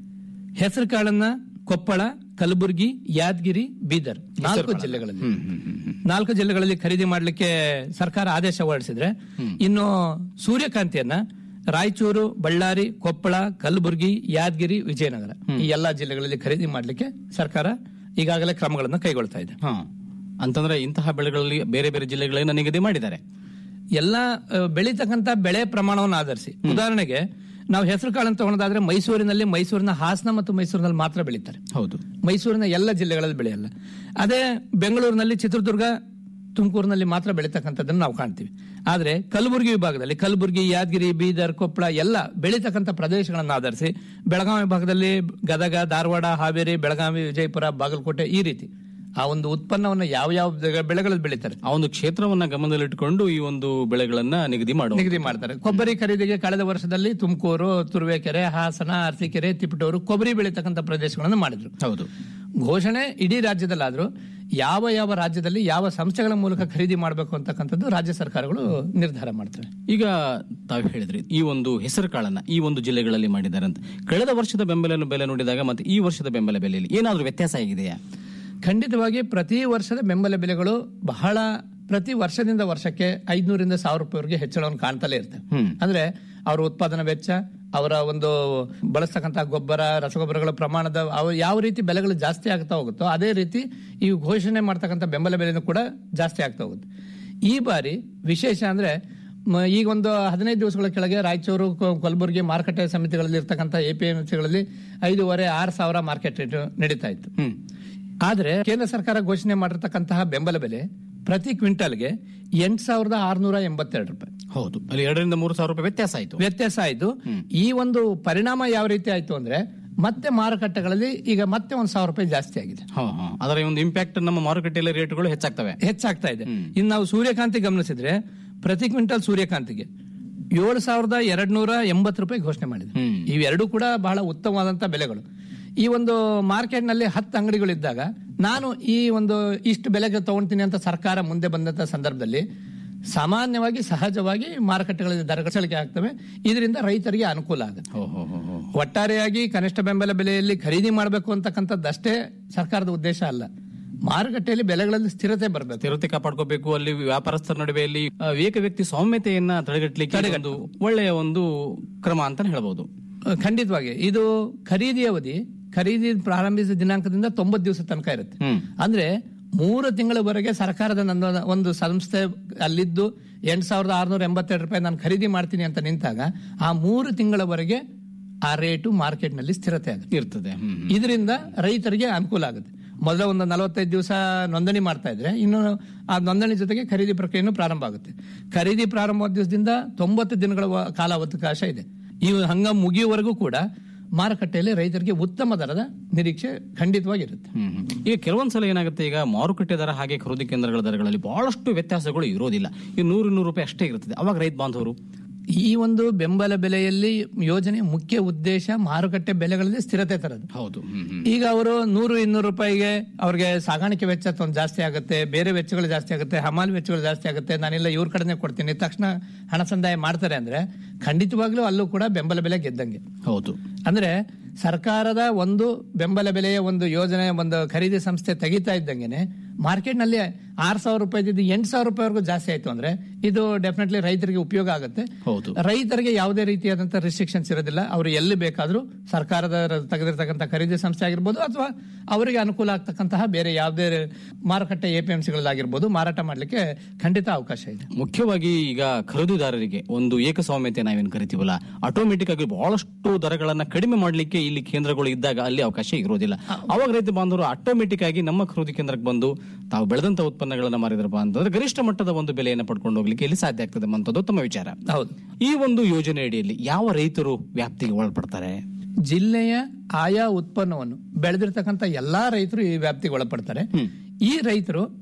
ಹೆಸರು ಕಾಳನ್ನ ಕೊಪ್ಪಳ ಕಲಬುರಗಿ ಯಾದಗಿರಿ ಬೀದರ್ ನಾಲ್ಕು ಜಿಲ್ಲೆಗಳಲ್ಲಿ ನಾಲ್ಕು ಜಿಲ್ಲೆಗಳಲ್ಲಿ ಖರೀದಿ ಮಾಡಲಿಕ್ಕೆ ಸರ್ಕಾರ ಆದೇಶ ಹೊರಡಿಸಿದ್ರೆ ಇನ್ನು ಸೂರ್ಯಕಾಂತಿಯನ್ನ ರಾಯಚೂರು ಬಳ್ಳಾರಿ ಕೊಪ್ಪಳ ಕಲಬುರಗಿ ಯಾದಗಿರಿ ವಿಜಯನಗರ ಈ ಎಲ್ಲಾ ಜಿಲ್ಲೆಗಳಲ್ಲಿ ಖರೀದಿ ಮಾಡಲಿಕ್ಕೆ ಸರ್ಕಾರ ಈಗಾಗಲೇ ಕ್ರಮಗಳನ್ನು ಕೈಗೊಳ್ತಾ ಇದೆ ಹಾ ಅಂತಂದ್ರೆ ಇಂತಹ ಬೆಳೆಗಳಲ್ಲಿ ಬೇರೆ ಬೇರೆ ಜಿಲ್ಲೆಗಳನ್ನ ನಿಗದಿ ಮಾಡಿದ್ದಾರೆ ಎಲ್ಲ ಆ, ಬೆಳೀತಕ್ಕಂತ ಬೆಳೆ ಪ್ರಮಾಣವನ್ನು ಆಧರಿಸಿ ಉದಾಹರಣೆಗೆ ನಾವು ಹೆಸರು ಕಾಳನ್ನು ತಗೊಳ್ಳೋದಾದ್ರೆ ಮೈಸೂರಿನಲ್ಲಿ ಮೈಸೂರಿನ ಹಾಸನ ಮತ್ತು ಮೈಸೂರಿನಲ್ಲಿ ಮಾತ್ರ ಬೆಳೀತಾರೆ ಹೌದು ಮೈಸೂರಿನ ಎಲ್ಲ ಜಿಲ್ಲೆಗಳಲ್ಲಿ ಬೆಳೆಯಲ್ಲ ಅದೇ ಬೆಂಗಳೂರಿನಲ್ಲಿ ಚಿತ್ರದುರ್ಗ ತುಮಕೂರಿನಲ್ಲಿ ಮಾತ್ರ ಬೆಳೀತಕ್ಕಂಥದ್ದನ್ನು ನಾವು ಕಾಣ್ತೀವಿ ಆದ್ರೆ ಕಲಬುರಗಿ ವಿಭಾಗದಲ್ಲಿ ಕಲಬುರಗಿ ಯಾದಗಿರಿ ಬೀದರ್ ಕೊಪ್ಪಳ ಎಲ್ಲ ಬೆಳೀತಕ್ಕಂಥ ಪ್ರದೇಶಗಳನ್ನು ಆಧರಿಸಿ ಬೆಳಗಾವಿ ವಿಭಾಗದಲ್ಲಿ ಗದಗ ಧಾರವಾಡ ಹಾವೇರಿ ಬೆಳಗಾವಿ ವಿಜಯಪುರ ಬಾಗಲಕೋಟೆ ಈ ರೀತಿ ಆ ಒಂದು ಉತ್ಪನ್ನವನ್ನು ಯಾವ ಯಾವ ಬೆಳೆಗಳಲ್ಲಿ ಬೆಳೀತಾರೆ ಆ ಒಂದು ಕ್ಷೇತ್ರವನ್ನ ಗಮನದಲ್ಲಿಟ್ಟುಕೊಂಡು ಈ ಒಂದು ಬೆಳೆಗಳನ್ನ ನಿಗದಿ ಮಾಡುವ ನಿಗದಿ ಮಾಡ್ತಾರೆ ಕೊಬ್ಬರಿ ಖರೀದಿಗೆ ಕಳೆದ ವರ್ಷದಲ್ಲಿ ತುಮಕೂರು ತುರುವೇಕೆರೆ ಹಾಸನ ಅರಸೀಕೆರೆ ತಿಪಟೂರು ಕೊಬ್ಬರಿ ಬೆಳೀತಕ್ಕಂಥ ಪ್ರದೇಶಗಳನ್ನು ಮಾಡಿದ್ರು ಹೌದು ಘೋಷಣೆ ಇಡೀ ರಾಜ್ಯದಲ್ಲಾದ್ರೂ ಯಾವ ಯಾವ ರಾಜ್ಯದಲ್ಲಿ ಯಾವ ಸಂಸ್ಥೆಗಳ ಮೂಲಕ ಖರೀದಿ ಮಾಡಬೇಕು ಅಂತಕ್ಕಂಥದ್ದು ರಾಜ್ಯ ಸರ್ಕಾರಗಳು ನಿರ್ಧಾರ ಮಾಡ್ತವೆ ಈಗ ತಾವು ಹೇಳಿದ್ರಿ ಈ ಒಂದು ಹೆಸರು ಕಾಳನ್ನ ಈ ಒಂದು ಜಿಲ್ಲೆಗಳಲ್ಲಿ ಮಾಡಿದ್ದಾರೆ ಅಂತ ಕಳೆದ ವರ್ಷದ ಬೆಂಬಲ ಬೆಲೆ ನೋಡಿದಾಗ ಮತ್ತೆ ಈ ವರ್ಷದ ಬೆಂಬಲ ಬೆಲೆಯಲ್ಲಿ ಏನಾದ್ರೂ ವ್ಯತ್ಯಾಸ ಆಗಿದೆಯಾ ಖಂಡಿತವಾಗಿ ಪ್ರತಿ ವರ್ಷದ ಬೆಂಬಲ ಬೆಲೆಗಳು ಬಹಳ ಪ್ರತಿ ವರ್ಷದಿಂದ ವರ್ಷಕ್ಕೆ ಐದ್ನೂರಿಂದ ಸಾವಿರ ರೂಪಾಯಿವರೆಗೆ ಹೆಚ್ಚಳವನ್ನು ಕಾಣ್ತಲೇ ಇರ್ತವೆ ಅಂದ್ರೆ ಅವರ ಉತ್ಪಾದನಾ ವೆಚ್ಚ ಅವರ ಒಂದು ಬಳಸ್ತಕ್ಕಂತಹ ಗೊಬ್ಬರ ರಸಗೊಬ್ಬರಗಳ ಪ್ರಮಾಣದ ಅವು ಯಾವ ರೀತಿ ಬೆಲೆಗಳು ಜಾಸ್ತಿ ಆಗ್ತಾ ಹೋಗುತ್ತೋ ಅದೇ ರೀತಿ ಈ ಘೋಷಣೆ ಮಾಡ್ತಕ್ಕಂಥ ಬೆಂಬಲ ಬೆಲೆನೂ ಕೂಡ ಜಾಸ್ತಿ ಆಗ್ತಾ ಹೋಗುತ್ತೆ ಈ ಬಾರಿ ವಿಶೇಷ ಅಂದ್ರೆ ಮ- ಈಗ ಒಂದು ಹದಿನೈದು ದಿವಸಗಳ ಕೆಳಗೆ ರಾಯಚೂರು ಕೊ- ಕಲಬುರಗಿ ಮಾರುಕಟ್ಟೆ ಸಮಿತಿಗಳಲ್ಲಿ ಇರ್ತಕ್ಕಂಥ ಎಪಿಎಂಸಿಗಳಲ್ಲಿ ಐದೂವರೆ ಆರು ಸಾವಿರ ಮಾರ್ಕೆಟ್ ರೇಟ್ ನಡೀತಾ ಇತ್ತು ಆದ್ರೆ ಕೇಂದ್ರ ಸರ್ಕಾರ ಘೋಷಣೆ ಮಾಡಿರ್ತಕ್ಕಂತಹ ಬೆಂಬಲ ಬೆಲೆ ಪ್ರತಿ ಕ್ವಿಂಟಲ್ಗೆ ಎಂಟ್ ಸಾವಿರದ ಆರ್ನೂರ ಎಂಬತ್ತೆರಡು ರೂಪಾಯಿ ಹೌದು ಅಲ್ಲಿ ಎರಡರಿಂದ ಮೂರು ಸಾವಿರ ರೂಪಾಯಿ ವ್ಯತ್ಯಾಸ ಆಯ್ತು ವ್ಯತ್ಯಾಸ ಆಯ್ತು ಈ ಒಂದು ಪರಿಣಾಮ ಯಾವ ರೀತಿ ಆಯ್ತು ಅಂದ್ರೆ ಮತ್ತೆ ಮಾರುಕಟ್ಟೆಗಳಲ್ಲಿ ಈಗ ಮತ್ತೆ ಒಂದ್ ಸಾವಿರ ರೂಪಾಯಿ ಜಾಸ್ತಿ ಆಗಿದೆ ಹಾ ಹಾ ಅದರ ಒಂದು ಇಂಪ್ಯಾಕ್ಟ್ ನಮ್ಮ ಮಾರುಕಟ್ಟೆಯಲ್ಲಿ ರೇಟ್ಗಳು ಹೆಚ್ಚಾಗ್ತವೆ ಹೆಚ್ಚಾಗ್ತಾ ಇದೆ ಇನ್ನು ನಾವು ಸೂರ್ಯಕಾಂತಿ ಗಮನಿಸಿದ್ರೆ ಪ್ರತಿ ಕ್ವಿಂಟಲ್ ಸೂರ್ಯಕಾಂತಿಗೆ ಏಳು ಸಾವಿರದ ಎರಡ್ ನೂರ ಎಂಬತ್ತು ರೂಪಾಯಿ ಘೋಷಣೆ ಮಾಡಿದೆ ಇವೆರಡೂ ಕೂಡ ಬಹಳ ಉತ್ತಮವಾದಂತ ಬೆಲೆಗಳು ಈ ಒಂದು ಮಾರ್ಕೆಟ್ ನಲ್ಲಿ ಹತ್ತು ಅಂಗಡಿಗಳಿದ್ದಾಗ ನಾನು ಈ ಒಂದು ಇಷ್ಟು ಬೆಲೆಗೆ ತಗೊಳ್ತೀನಿ ಅಂತ ಸರ್ಕಾರ ಮುಂದೆ ಬಂದಂತ ಸಂದರ್ಭದಲ್ಲಿ ಸಾಮಾನ್ಯವಾಗಿ ಸಹಜವಾಗಿ ಮಾರುಕಟ್ಟೆಗಳಲ್ಲಿ ದರಗಳಿಕೆ ಆಗ್ತವೆ ಇದರಿಂದ ರೈತರಿಗೆ ಅನುಕೂಲ ಆಗುತ್ತೆ ಹೋ ಹೋ ಹೋ ಹೋ ಒಟ್ಟಾರೆಯಾಗಿ ಕನಿಷ್ಠ ಬೆಂಬಲ ಬೆಲೆಯಲ್ಲಿ ಖರೀದಿ ಮಾಡಬೇಕು ಅಂತಕ್ಕಂಥದ್ದಷ್ಟೇ ಸರ್ಕಾರದ ಉದ್ದೇಶ ಅಲ್ಲ ಮಾರುಕಟ್ಟೆಯಲ್ಲಿ ಬೆಲೆಗಳಲ್ಲಿ ಸ್ಥಿರತೆ ಬರಬೇಕು ಸ್ಥಿರತೆ ಕಾಪಾಡ್ಕೋಬೇಕು ಅಲ್ಲಿ ವ್ಯಾಪಾರಸ್ಥರ ನಡುವೆ ಅಲ್ಲಿ ಆ, ಏಕ ವ್ಯಕ್ತಿ ಸೌಮ್ಯತೆಯನ್ನ ತಡೆಗಟ್ಟಲಿಕ್ಕೆ ಒಂದು ಒಳ್ಳೆಯ ಒಂದು ಕ್ರಮ ಅಂತ ಹೇಳ್ಬೋದು ಖಂಡಿತವಾಗಿ ಇದು ಖರೀದಿ ಅವಧಿ ಖರೀದಿ ಪ್ರಾರಂಭಿಸಿದ ದಿನಾಂಕದಿಂದ ತೊಂಬತ್ತು ದಿವಸ ತನಕ ಇರುತ್ತೆ ಅಂದ್ರೆ ಮೂರು ತಿಂಗಳವರೆಗೆ ಸರ್ಕಾರದ ನನ್ನ ಒಂದು ಸಂಸ್ಥೆ ಅಲ್ಲಿದ್ದು ಎಂಟ್ ಸಾವಿರದ ಆರ್ನೂರ ಎಂಬತ್ತೆರಡು ರೂಪಾಯಿ ನಾನು ಖರೀದಿ ಮಾಡ್ತೀನಿ ಅಂತ ನಿಂತಾಗ ಆ ಮೂರು ತಿಂಗಳವರೆಗೆ ಆ ರೇಟು ಮಾರ್ಕೆಟ್ ನಲ್ಲಿ ಸ್ಥಿರತೆ ಆಗುತ್ತೆ ಇರ್ತದೆ ಹ್ಮ್ ಇದರಿಂದ ರೈತರಿಗೆ ಅನುಕೂಲ ಆಗುತ್ತೆ ಮೊದಲ ಒಂದು ನಲವತ್ತೈದು ದಿವಸ ನೋಂದಣಿ ಮಾಡ್ತಾ ಇದ್ರೆ ಇನ್ನು ಆ ನೋಂದಣಿ ಜೊತೆಗೆ ಖರೀದಿ ಪ್ರಕ್ರಿಯೆನೂ ಪ್ರಾರಂಭ ಆಗುತ್ತೆ ಖರೀದಿ ಪ್ರಾರಂಭ ದಿವಸದಿಂದ ತೊಂಬತ್ತು ದಿನಗಳ ವ- ಕಾಲಾವಕಾಶ ಇದೆ ಈ ಹಂಗಾಮ ಮುಗಿಯುವವರೆಗೂ ಕೂಡ ಮಾರುಕಟ್ಟೆಯಲ್ಲಿ ರೈತರಿಗೆ ಉತ್ತಮ ದರದ ನಿರೀಕ್ಷೆ ಖಂಡಿತವಾಗಿರುತ್ತೆ ಹ್ಮ್ ಹ್ಮ್. ಈಗ ಕೆಲವೊಂದ್ ಸಲ ಏನಾಗುತ್ತೆ ಈಗ ಮಾರುಕಟ್ಟೆ ದರ ಹಾಗೆ ಖರೀದಿ ಕೇಂದ್ರಗಳ ದರಗಳಲ್ಲಿ ಬಹಳಷ್ಟು ವ್ಯತ್ಯಾಸಗಳು ಇರೋದಿಲ್ಲ ಈ ನೂರು ನೂರು ರೂಪಾಯಿ ಅಷ್ಟೇ ಇರ್ತದೆ ಅವಾಗ ರೈತ ಬಾಂಧವರು ಈ ಒಂದು ಬೆಂಬಲ ಬೆಲೆಯಲ್ಲಿ ಯೋಜನೆ ಮುಖ್ಯ ಉದ್ದೇಶ ಮಾರುಕಟ್ಟೆ ಬೆಲೆಗಳಲ್ಲಿ ಸ್ಥಿರತೆ ತರದು ಹೌದು ಹ್ಮ್ ಹ್ಮ್. ಈಗ ಅವರು ನೂರು ಇನ್ನೂರು ರೂಪಾಯಿಗೆ ಅವ್ರಿಗೆ ಸಾಗಾಣಿಕೆ ವೆಚ್ಚ ತೊಂದ್ ಜಾಸ್ತಿ ಆಗುತ್ತೆ ಬೇರೆ ವೆಚ್ಚಗಳು ಜಾಸ್ತಿ ಆಗುತ್ತೆ ಹಮಾಲ್ ವೆಚ್ಚಗಳು ಜಾಸ್ತಿ ಆಗುತ್ತೆ ನಾನೆಲ್ಲ ಇವ್ರ ಕಡೆನೆ ಕೊಡ್ತೀನಿ ತಕ್ಷಣ ಹಣ ಸಂದಾಯ ಮಾಡ್ತಾರೆ ಅಂದ್ರೆ ಖಂಡಿತವಾಗ್ಲೂ ಅಲ್ಲೂ ಕೂಡ ಬೆಂಬಲ ಬೆಲೆ ಗೆದ್ದಂಗೆ ಹೌದು ಅಂದ್ರೆ ಸರ್ಕಾರದ ಒಂದು ಬೆಂಬಲ ಬೆಲೆಯ ಒಂದು ಯೋಜನೆ ಒಂದು ಖರೀದಿ ಸಂಸ್ಥೆ ತೆಗಿತಾ ಇದ್ದಂಗೆನೆ ಮಾರ್ಕೆಟ್ ನಲ್ಲಿ ಆರ್ ಸಾವಿರ ರೂಪಾಯಿ ಎಂಟು ಸಾವಿರ ರೂಪಾಯಿವರೆಗೂ ಜಾಸ್ತಿ ಆಯ್ತು ಅಂದ್ರೆ ಇದು ಡೆಫಿನೆಟ್ಲಿ ರೈತರಿಗೆ ಉಪಯೋಗ ಆಗುತ್ತೆ ಹೌದು. ರೈತರಿಗೆ ಯಾವುದೇ ರೀತಿಯಾದಂತಹ ರಿಸ್ಟ್ರಿಕ್ಷನ್ಸ್ ಇರೋದಿಲ್ಲ ಅವರು ಎಲ್ಲಿ ಬೇಕಾದ್ರೂ ಸರ್ಕಾರದ ರ- ತೆಗೆದಿರ್ತಕ್ಕಂಥ ಖರೀದಿ ಸಂಸ್ಥೆ ಆಗಿರ್ಬೋದು ಅಥವಾ ಅವರಿಗೆ ಅನುಕೂಲ ಆಗ್ತಕ್ಕಂತಹ ಬೇರೆ ಯಾವುದೇ ಮಾರುಕಟ್ಟೆ ಎಪಿಎಂಸಿಗಳಾಗಿರ್ಬೋದು ಮಾರಾಟ ಮಾಡ್ಲಿಕ್ಕೆ ಖಂಡಿತ ಅವಕಾಶ ಇದೆ ಮುಖ್ಯವಾಗಿ ಈಗ ಖರೀದಿದಾರರಿಗೆ ಒಂದು ಏಕಸ್ವಾಮ್ಯತೆ ನಾವೇನು ಕರಿತೀವಲ್ಲ ಆಟೋಮೆಟಿಕ್ ಆಗಿ ಬಹಳಷ್ಟು ದರಗಳನ್ನ ಕಡಿಮೆ ಮಾಡಲಿಕ್ಕೆ ಇಲ್ಲಿ ಕೇಂದ್ರಗಳು ಇದ್ದಾಗ ಅಲ್ಲಿ ಅವಕಾಶ ಇರೋದಿಲ್ಲ ಅವಾಗ ರೈತ ಬಾಂಧವರು ಆಟೋಮೆಟಿಕ್ ಆಗಿ ನಮ್ಮ ಖರೀದಿ ಕೇಂದ್ರಕ್ಕೆ ಬಂದು ತಾವು ಬೆಳೆದಂತ ಉತ್ಪನ್ನಗಳನ್ನ ಮಾರಿದ್ರಪ್ಪ ಅಂತಂದ್ರೆ ಗರಿಷ್ಠ ಮಟ್ಟದ ಒಂದು ಬೆಲೆಯನ್ನು ಪಡ್ಕೊಂಡು ಹೋಗ್ಲಿಕ್ಕೆ ಇಲ್ಲಿ ಸಾಧ್ಯ ಆಗ್ತದೆ ಅನ್ನೋದು ಉತ್ತಮ ವಿಚಾರ ಹೌದು ಈ ಒಂದು ಯೋಜನೆ ಅಡಿಯಲ್ಲಿ ಯಾವ ರೈತರು ವ್ಯಾಪ್ತಿಗೆ ಒಳಪಡ್ತಾರೆ ಜಿಲ್ಲೆಯ ಆಯಾ ಉತ್ಪನ್ನವನ್ನು ಬೆಳೆದಿರ್ತಕ್ಕಂಥ ಎಲ್ಲಾ ರೈತರು ಈ ವ್ಯಾಪ್ತಿಗೆ ಒಳಪಡ್ತಾರೆ ಈ ರೈತರು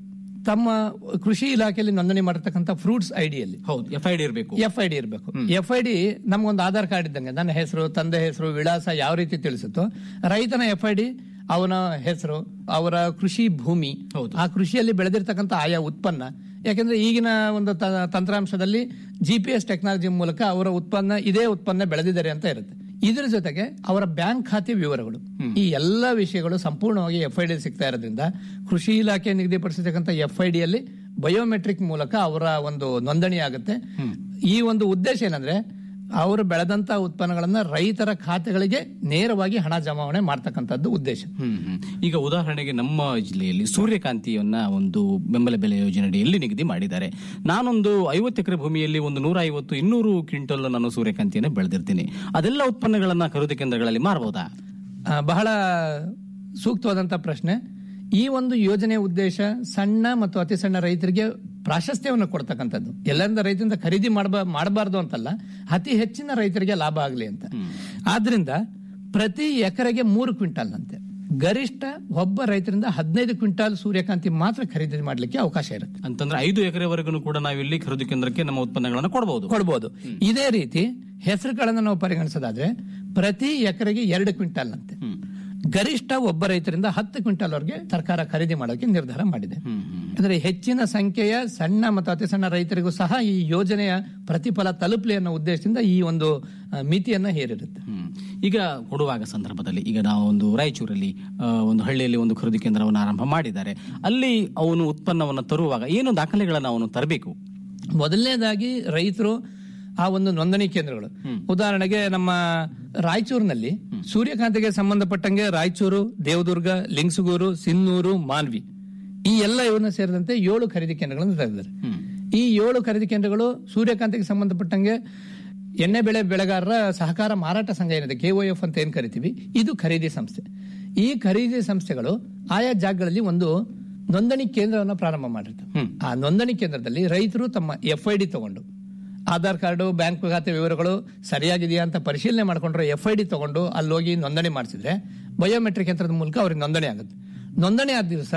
ತಮ್ಮ ಕೃಷಿ ಇಲಾಖೆಯಲ್ಲಿ ನೋಂದಣಿ ಮಾಡಿರ್ತಕ್ಕಂಥ ಫ್ರೂಟ್ಸ್ ಐಡಿಯಲ್ಲಿ ಹೌದು ಎಫ್ ಐ ಡಿ ಇರಬೇಕು ಎಫ್ ಐ ಡಿ ಇರಬೇಕು ಎಫ್ ಐ ಡಿ ನಮ್ಗೊಂದು ಆಧಾರ್ ಕಾರ್ಡ್ ಇದ್ದಂಗೆ ನನ್ನ ಹೆಸರು ತಂದೆ ಹೆಸರು ವಿಳಾಸ ಯಾವ ರೀತಿ ತಿಳಿಸುತ್ತೋ ರೈತನ ಎಫ್ ಐ ಡಿ ಅವನ ಹೆಸರು ಅವರ ಕೃಷಿ ಭೂಮಿ ಹೌದು. ಆ ಕೃಷಿಯಲ್ಲಿ ಬೆಳೆದಿರ್ತಕ್ಕಂಥ ಆಯಾ ಉತ್ಪನ್ನ ಯಾಕಂದ್ರೆ ಈಗಿನ ಒಂದು ತ- ತಂತ್ರಾಂಶದಲ್ಲಿ ಜಿ ಪಿ ಎಸ್ ಟೆಕ್ನಾಲಜಿ ಮೂಲಕ ಅವರ ಉತ್ಪನ್ನ ಇದೇ ಉತ್ಪನ್ನ ಬೆಳೆದಿದ್ದಾರೆ ಅಂತ ಇರುತ್ತೆ ಇದರ ಜೊತೆಗೆ ಅವರ ಬ್ಯಾಂಕ್ ಖಾತೆ ವಿವರಗಳು ಈ ಎಲ್ಲ ವಿಷಯಗಳು ಸಂಪೂರ್ಣವಾಗಿ ಎಫ್ ಐ ಡಿ ಸಿಗ್ತಾ ಇರೋದ್ರಿಂದ ಕೃಷಿ ಇಲಾಖೆ ನಿಗದಿಪಡಿಸಿರ್ತಕ್ಕಂಥ ಎಫ್ ಐ ಡಿಯಲ್ಲಿ ಬಯೋಮೆಟ್ರಿಕ್ ಮೂಲಕ ಅವರ ಒಂದು ನೋಂದಣಿ ಆಗುತ್ತೆ ಈ ಒಂದು ಉದ್ದೇಶ ಏನಂದ್ರೆ ಅವರು ಬೆಳೆದಂತ ಉತ್ಪನ್ನಗಳನ್ನ ರೈತರ ಖಾತೆಗಳಿಗೆ ನೇರವಾಗಿ ಹಣ ಜಮಾವಣೆ ಮಾಡ್ತಕ್ಕಂಥದ್ದು ಉದ್ದೇಶ ಹ್ಮ್ ಹ್ಮ್. ಈಗ ಉದಾಹರಣೆಗೆ ನಮ್ಮ ಜಿಲ್ಲೆಯಲ್ಲಿ ಸೂರ್ಯಕಾಂತಿಯನ್ನ ಒಂದು ಬೆಂಬಲ ಬೆಲೆ ಯೋಜನೆಯಡಿಯಲ್ಲಿ ನಿಗದಿ ಮಾಡಿದ್ದಾರೆ ನಾನೊಂದು ಐವತ್ತು ಎಕರೆ ಭೂಮಿಯಲ್ಲಿ ಒಂದು ನೂರ ಐವತ್ತು ಇನ್ನೂರು ಕ್ವಿಂಟಲ್ ನಾನು ಸೂರ್ಯಕಾಂತಿಯನ್ನು ಬೆಳೆದಿರ್ತೀನಿ ಅದೆಲ್ಲ ಉತ್ಪನ್ನಗಳನ್ನ ಖರೀದಿ ಕೇಂದ್ರಗಳಲ್ಲಿ ಮಾರಬಹುದಾ ಆ, ಬಹಳ ಸೂಕ್ತವಾದಂತ ಪ್ರಶ್ನೆ ಈ ಒಂದು ಯೋಜನೆಯ ಉದ್ದೇಶ ಸಣ್ಣ ಮತ್ತು ಅತಿ ಸಣ್ಣ ರೈತರಿಗೆ ಪ್ರಾಶಸ್ತ್ಯವನ್ನು ಕೊಡ್ತಕ್ಕಂಥದ್ದು ಎಲ್ಲರಿಂದ ರೈತರಿಂದ ಖರೀದಿ ಮಾಡಬ ಮಾಡಬಾರ್ದು ಅಂತಲ್ಲ ಅತಿ ಹೆಚ್ಚಿನ ರೈತರಿಗೆ ಲಾಭ ಆಗಲಿ ಅಂತ ಆದ್ರಿಂದ ಪ್ರತಿ ಎಕರೆಗೆ ಮೂರು ಕ್ವಿಂಟಾಲ್ ಅಂತೆ ಗರಿಷ್ಠ ಒಬ್ಬ ರೈತರಿಂದ ಹದಿನೈದು ಕ್ವಿಂಟಾಲ್ ಸೂರ್ಯಕಾಂತಿ ಮಾತ್ರ ಖರೀದಿ ಮಾಡಲಿಕ್ಕೆ ಅವಕಾಶ ಇರುತ್ತೆ ಅಂತಂದ್ರೆ ಐದು ಎಕರೆವರೆಗೂ ಕೂಡ ನಾವಿಲ್ಲಿ ಖರೀದಿ ಕೇಂದ್ರಕ್ಕೆ ನಮ್ಮ ಉತ್ಪನ್ನಗಳನ್ನು ಕೊಡಬಹುದು ಕೊಡಬಹುದು ಇದೇ ರೀತಿ ಹೆಸರುಗಳನ್ನು ನಾವು ಪರಿಗಣಿಸೋದಾದ್ರೆ ಪ್ರತಿ ಎಕರೆಗೆ ಎರಡು ಕ್ವಿಂಟಾಲ್ ಅಂತೆ ಗರಿಷ್ಠ ಒಬ್ಬ ರೈತರಿಂದ ಹತ್ತು ಕ್ವಿಂಟಾಲ್ ವರೆಗೆ ಸರ್ಕಾರ ಖರೀದಿ ಮಾಡೋಕೆ ನಿರ್ಧಾರ ಮಾಡಿದೆ ಅಂದ್ರೆ ಹೆಚ್ಚಿನ ಸಂಖ್ಯೆಯ ಸಣ್ಣ ಮತ್ತು ಅತಿ ಸಣ್ಣ ರೈತರಿಗೂ ಸಹ ಈ ಯೋಜನೆಯ ಪ್ರತಿಫಲ ತಲುಪಲಿ ಅನ್ನೋ ಉದ್ದೇಶದಿಂದ ಈ ಒಂದು ಆ, ಮಿತಿಯನ್ನ ಹೇರಿರುತ್ತೆ ಹ್ಮ್. ಈಗ ಕೊಡುವಾಗ ಸಂದರ್ಭದಲ್ಲಿ ಈಗ ನಾವು ಒಂದು ರಾಯಚೂರಲ್ಲಿ ಆ, ಒಂದು ಹಳ್ಳಿಯಲ್ಲಿ ಒಂದು ಖರೀದಿ ಕೇಂದ್ರವನ್ನು ಆರಂಭ ಮಾಡಿದ್ದಾರೆ ಅಲ್ಲಿ ಅವನು ಉತ್ಪನ್ನವನ್ನು ತರುವಾಗ ಏನು ದಾಖಲೆಗಳನ್ನು ಅವನು ತರಬೇಕು ಮೊದಲನೇದಾಗಿ ರೈತರು ಆ ಒಂದು ನೋಂದಣಿ ಕೇಂದ್ರಗಳು ಉದಾಹರಣೆಗೆ ನಮ್ಮ ರಾಯಚೂರಿನಲ್ಲಿ ಸೂರ್ಯಕಾಂತಿಗೆ ಸಂಬಂಧಪಟ್ಟಂಗೆ ರಾಯಚೂರು ದೇವದುರ್ಗ ಲಿಂಗಸುಗೂರು ಸಿನ್ನೂರು ಮಾನ್ವಿ ಈ ಎಲ್ಲ ಇವನ್ನ ಸೇರಿದಂತೆ ಏಳು ಖರೀದಿ ಕೇಂದ್ರಗಳನ್ನು ತೆಗೆದಿದ್ದಾರೆ ಈ ಏಳು ಖರೀದಿ ಕೇಂದ್ರಗಳು ಸೂರ್ಯಕಾಂತಿಗೆ ಸಂಬಂಧಪಟ್ಟಂಗೆ ಎಣ್ಣೆ ಬೆಳೆ ಬೆಳೆಗಾರರ ಸಹಕಾರ ಮಾರಾಟ ಸಂಘ ಏನಿದೆ ಕೆಒಎಫ್ ಅಂತ ಏನ್ ಕರಿತೀವಿ ಇದು ಖರೀದಿ ಸಂಸ್ಥೆ ಈ ಖರೀದಿ ಸಂಸ್ಥೆಗಳು ಆಯಾ ಜಾಗಗಳಲ್ಲಿ ಒಂದು ನೋಂದಣಿ ಕೇಂದ್ರವನ್ನು ಪ್ರಾರಂಭ ಮಾಡಿರ್ತವೆ ಆ ನೋಂದಣಿ ಕೇಂದ್ರದಲ್ಲಿ ರೈತರು ತಮ್ಮ ಎಫ್ ಐ ಡಿ ತಗೊಂಡು ಆಧಾರ್ ಕಾರ್ಡು ಬ್ಯಾಂಕ್ ಖಾತೆ ವಿವರಗಳು ಸರಿಯಾಗಿದೆಯಾ ಅಂತ ಪರಿಶೀಲನೆ ಮಾಡ್ಕೊಂಡ್ರೆ ಎಫ್ ಐ ಡಿ ತಗೊಂಡು ಅಲ್ಲಿ ಹೋಗಿ ನೋಂದಣಿ ಮಾಡಿಸಿದ್ರೆ ಬಯೋಮೆಟ್ರಿಕ್ ಯಂತ್ರದ ಮೂಲಕ ಅವ್ರಿಗೆ ನೋಂದಣಿ ಆಗುತ್ತೆ ನೋಂದಣಿ ಆದ ದಿವಸ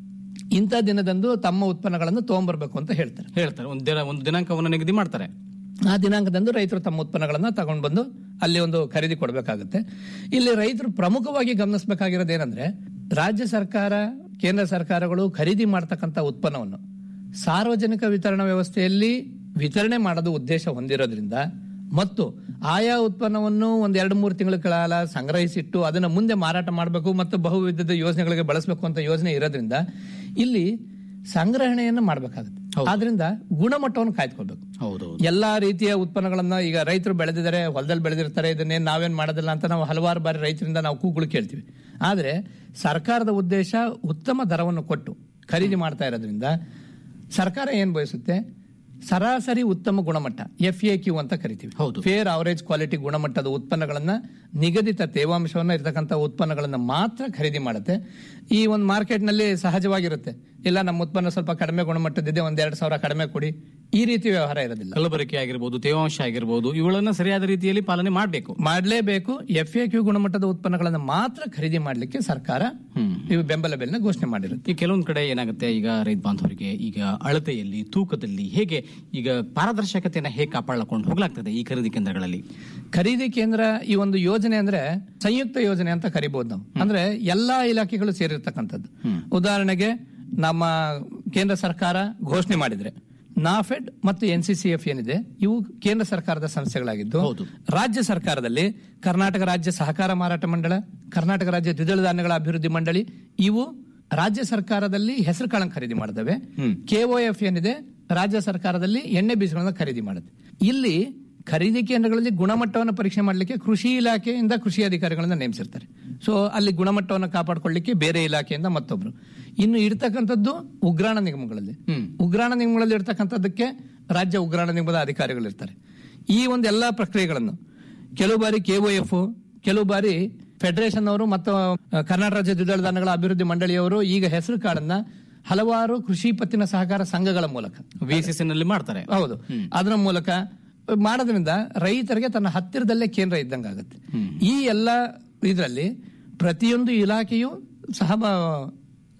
ಇಂಥ ದಿನದಂದು ತಮ್ಮ ಉತ್ಪನ್ನಗಳನ್ನು ತಗೊಂಡ್ಬರ್ಬೇಕು ಅಂತ ಹೇಳ್ತಾರೆ ಹೇಳ್ತಾರೆ ಒಂದು ದಿನ ಒಂದು ದಿನಾಂಕವನ್ನು ನಿಗದಿ ಮಾಡ್ತಾರೆ ಆ ದಿನಾಂಕದಂದು ರೈತರು ತಮ್ಮ ಉತ್ಪನ್ನಗಳನ್ನ ತಗೊಂಡು ಬಂದು ಅಲ್ಲಿ ಒಂದು ಖರೀದಿ ಕೊಡಬೇಕಾಗುತ್ತೆ ಇಲ್ಲಿ ರೈತರು ಪ್ರಮುಖವಾಗಿ ಗಮನಿಸಬೇಕಾಗಿರೋದು ಏನಂದ್ರೆ ರಾಜ್ಯ ಸರ್ಕಾರ ಕೇಂದ್ರ ಸರ್ಕಾರಗಳು ಖರೀದಿ ಮಾಡತಕ್ಕಂತ ಉತ್ಪನ್ನವನ್ನು ಸಾರ್ವಜನಿಕ ವಿತರಣಾ ವ್ಯವಸ್ಥೆಯಲ್ಲಿ ವಿತರಣೆ ಮಾಡೋದು ಉದ್ದೇಶ ಹೊಂದಿರೋದ್ರಿಂದ ಮತ್ತು ಆಯಾ ಉತ್ಪನ್ನವನ್ನು ಒಂದ್ ಎರಡು ಮೂರು ತಿಂಗಳ ಕಾಲ ಸಂಗ್ರಹಿಸಿಟ್ಟು ಅದನ್ನ ಮುಂದೆ ಮಾರಾಟ ಮಾಡಬೇಕು ಮತ್ತು ಬಹುವಿಧದ ಯೋಜನೆಗಳಿಗೆ ಬಳಸಬೇಕು ಅಂತ ಯೋಜನೆ ಇರೋದ್ರಿಂದ ಇಲ್ಲಿ ಸಂಗ್ರಹಣೆಯನ್ನು ಮಾಡಬೇಕಾಗುತ್ತೆ ಆದ್ರಿಂದ ಗುಣಮಟ್ಟವನ್ನು ಕಾಯ್ದುಕೊಳ್ಬೇಕು ಹೌದು ಎಲ್ಲಾ ರೀತಿಯ ಉತ್ಪನ್ನಗಳನ್ನ ಈಗ ರೈತರು ಬೆಳೆದಿದ್ದಾರೆ ಹೊಲದಲ್ಲಿ ಬೆಳೆದಿರ್ತಾರೆ ಇದನ್ನೇನ್ ನಾವೇನ್ ಮಾಡೋದಿಲ್ಲ ಅಂತ ನಾವು ಹಲವಾರು ಬಾರಿ ರೈತರಿಂದ ನಾವು ಕೂಗುಳು ಕೇಳ್ತೀವಿ ಆದ್ರೆ ಸರ್ಕಾರದ ಉದ್ದೇಶ ಉತ್ತಮ ದರವನ್ನು ಕೊಟ್ಟು ಖರೀದಿ ಮಾಡ್ತಾ ಇರೋದ್ರಿಂದ ಸರ್ಕಾರ ಏನ್ ಬಯಸುತ್ತೆ ಸರಾಸರಿ ಉತ್ತಮ ಗುಣಮಟ್ಟ ಎಫ್ ಎ ಕ್ಯೂ ಅಂತ ಕರಿತೀವಿ ಹೌದು. ಫೇರ್ ಅವರೇಜ್ ಕ್ವಾಲಿಟಿ ಗುಣಮಟ್ಟದ ಉತ್ಪನ್ನಗಳನ್ನ ನಿಗದಿತ ತೇವಾಂಶವನ್ನ ಇರತಕ್ಕಂಥ ಉತ್ಪನ್ನಗಳನ್ನ ಮಾತ್ರ ಖರೀದಿ ಮಾಡುತ್ತೆ ಈ ಒಂದು ಮಾರ್ಕೆಟ್ ನಲ್ಲಿ ಸಹಜವಾಗಿರುತ್ತೆ ಇಲ್ಲ ನಮ್ಮ ಉತ್ಪನ್ನ ಸ್ವಲ್ಪ ಕಡಿಮೆ ಗುಣಮಟ್ಟದಿದೆ ಒಂದ್ ಎರಡ್ ಸಾವಿರ ಕಡಿಮೆ ಕೊಡಿ ಈ ರೀತಿ ವ್ಯವಹಾರ ಇರೋದಿಲ್ಲ ಕಲಬೆರಕೆ ಆಗಿರ್ಬೋದು ತೇವಾಂಶ ಆಗಿರ್ಬೋದು ಇವುಗಳನ್ನ ಸರಿಯಾದ ರೀತಿಯಲ್ಲಿ ಪಾಲನೆ ಮಾಡಬೇಕು ಮಾಡಲೇಬೇಕು ಎಫ್ ಎ ಕ್ಯೂ ಗುಣಮಟ್ಟದ ಉತ್ಪನ್ನಗಳನ್ನು ಮಾತ್ರ ಖರೀದಿ ಮಾಡಲಿಕ್ಕೆ ಸರ್ಕಾರ ಇವು ಬೆಂಬಲ ಬೆಲೆನ ಘೋಷಣೆ ಮಾಡಿರುತ್ತೆ ಈ ಕೆಲವೊಂದು ಕಡೆ ಏನಾಗುತ್ತೆ ಈಗ ರೈತ ಬಾಂಧವರಿಗೆ ಈಗ ಅಳತೆಯಲ್ಲಿ ತೂಕದಲ್ಲಿ ಹೇಗೆ ಈಗ ಪಾರದರ್ಶಕತೆಯನ್ನ ಹೇಗೆ ಕಾಪಾಡಿಕೊಂಡು ಹೋಗ್ಲಾಗ್ತದೆ ಈ ಖರೀದಿ ಕೇಂದ್ರಗಳಲ್ಲಿ ಖರೀದಿ ಕೇಂದ್ರ ಈ ಒಂದು ಯೋಜನೆ ಅಂದ್ರೆ ಸಂಯುಕ್ತ ಯೋಜನೆ ಅಂತ ಕರಿಬಹುದು ನಾವು ಅಂದ್ರೆ ಎಲ್ಲಾ ಇಲಾಖೆಗಳು ಸೇರಿರ್ತಕ್ಕಂಥದ್ದು ಉದಾಹರಣೆಗೆ ನಮ್ಮ ಕೇಂದ್ರ ಸರ್ಕಾರ ಘೋಷಣೆ ಮಾಡಿದ್ರೆ ನಾಫೆಡ್ ಮತ್ತು ಎನ್ ಸಿ ಸಿ ಎಫ್ ಏನಿದೆ ಇವು ಕೇಂದ್ರ ಸರ್ಕಾರದ ಸಂಸ್ಥೆಗಳಾಗಿದ್ದು ಹೌದು. ರಾಜ್ಯ ಸರ್ಕಾರದಲ್ಲಿ ಕರ್ನಾಟಕ ರಾಜ್ಯ ಸಹಕಾರ ಮಾರಾಟ ಮಂಡಳ ಕರ್ನಾಟಕ ರಾಜ್ಯ ದ್ವಿದಳ ಧಾನ್ಯಗಳ ಅಭಿವೃದ್ಧಿ ಮಂಡಳಿ ಇವು ರಾಜ್ಯ ಸರ್ಕಾರದಲ್ಲಿ ಹೆಸರು ಕಾಳನ್ನು ಖರೀದಿ ಮಾಡಿದವೆ ಕೆಒಎಫ್ ಏನಿದೆ ರಾಜ್ಯ ಸರ್ಕಾರದಲ್ಲಿ ಎಣ್ಣೆ ಬೀಜಗಳನ್ನ ಖರೀದಿ ಮಾಡುತ್ತೆ ಇಲ್ಲಿ ಖರೀದಿ ಕೇಂದ್ರಗಳಲ್ಲಿ ಗುಣಮಟ್ಟವನ್ನು ಪರೀಕ್ಷೆ ಮಾಡಲಿಕ್ಕೆ ಕೃಷಿ ಇಲಾಖೆಯಿಂದ ಕೃಷಿ ಅಧಿಕಾರಿಗಳನ್ನ ನೇಮಿಸಿರ್ತಾರೆ ಸೊ ಅಲ್ಲಿ ಗುಣಮಟ್ಟವನ್ನು ಕಾಪಾಡಿಕೊಳ್ಳಿಕ್ಕೆ ಬೇರೆ ಇಲಾಖೆಯಿಂದ ಮತ್ತೊಬ್ರು ಇನ್ನು ಇರ್ತಕ್ಕಂಥದ್ದು ಉಗ್ರಾಣ ನಿಗಮಗಳಲ್ಲಿ ಉಗ್ರಾಣ ನಿಗಮಗಳಲ್ಲಿ ಇರ್ತಕ್ಕಂಥದ್ದಕ್ಕೆ ರಾಜ್ಯ ಉಗ್ರಾಣ ನಿಗಮದ ಅಧಿಕಾರಿಗಳು ಇರ್ತಾರೆ ಈ ಒಂದು ಎಲ್ಲಾ ಪ್ರಕ್ರಿಯೆಗಳನ್ನು ಕೆಲವು ಬಾರಿ ಕೆಒಎಫ್ ಕೆಲವು ಬಾರಿ ಫೆಡರೇಷನ್ ಅವರು ಮತ್ತು ಅಹ್, ಕರ್ನಾಟಕ ರಾಜ್ಯ ದ್ವಿದಳ ಧಾನ್ಯಗಳ ಅಭಿವೃದ್ಧಿ ಮಂಡಳಿಯವರು ಈಗ ಹೆಸರು ಕಾಳನ್ನ ಹಲವಾರು ಕೃಷಿ ಪತ್ತಿನ ಸಹಕಾರ ಸಂಘಗಳ ಮೂಲಕ ವಿಸಿಸಿ ನಲ್ಲಿ ಮಾಡ್ತಾರೆ ಹೌದು ಅದರ ಮೂಲಕ ಮಾಡೋದ್ರಿಂದ ರೈತರಿಗೆ ತನ್ನ ಹತ್ತಿರದಲ್ಲೇ ಕೇಂದ್ರ ಇದ್ದಂಗಾಗುತ್ತೆ ಈ ಎಲ್ಲ ಇದರಲ್ಲಿ ಪ್ರತಿಯೊಂದು ಇಲಾಖೆಯು ಸಹ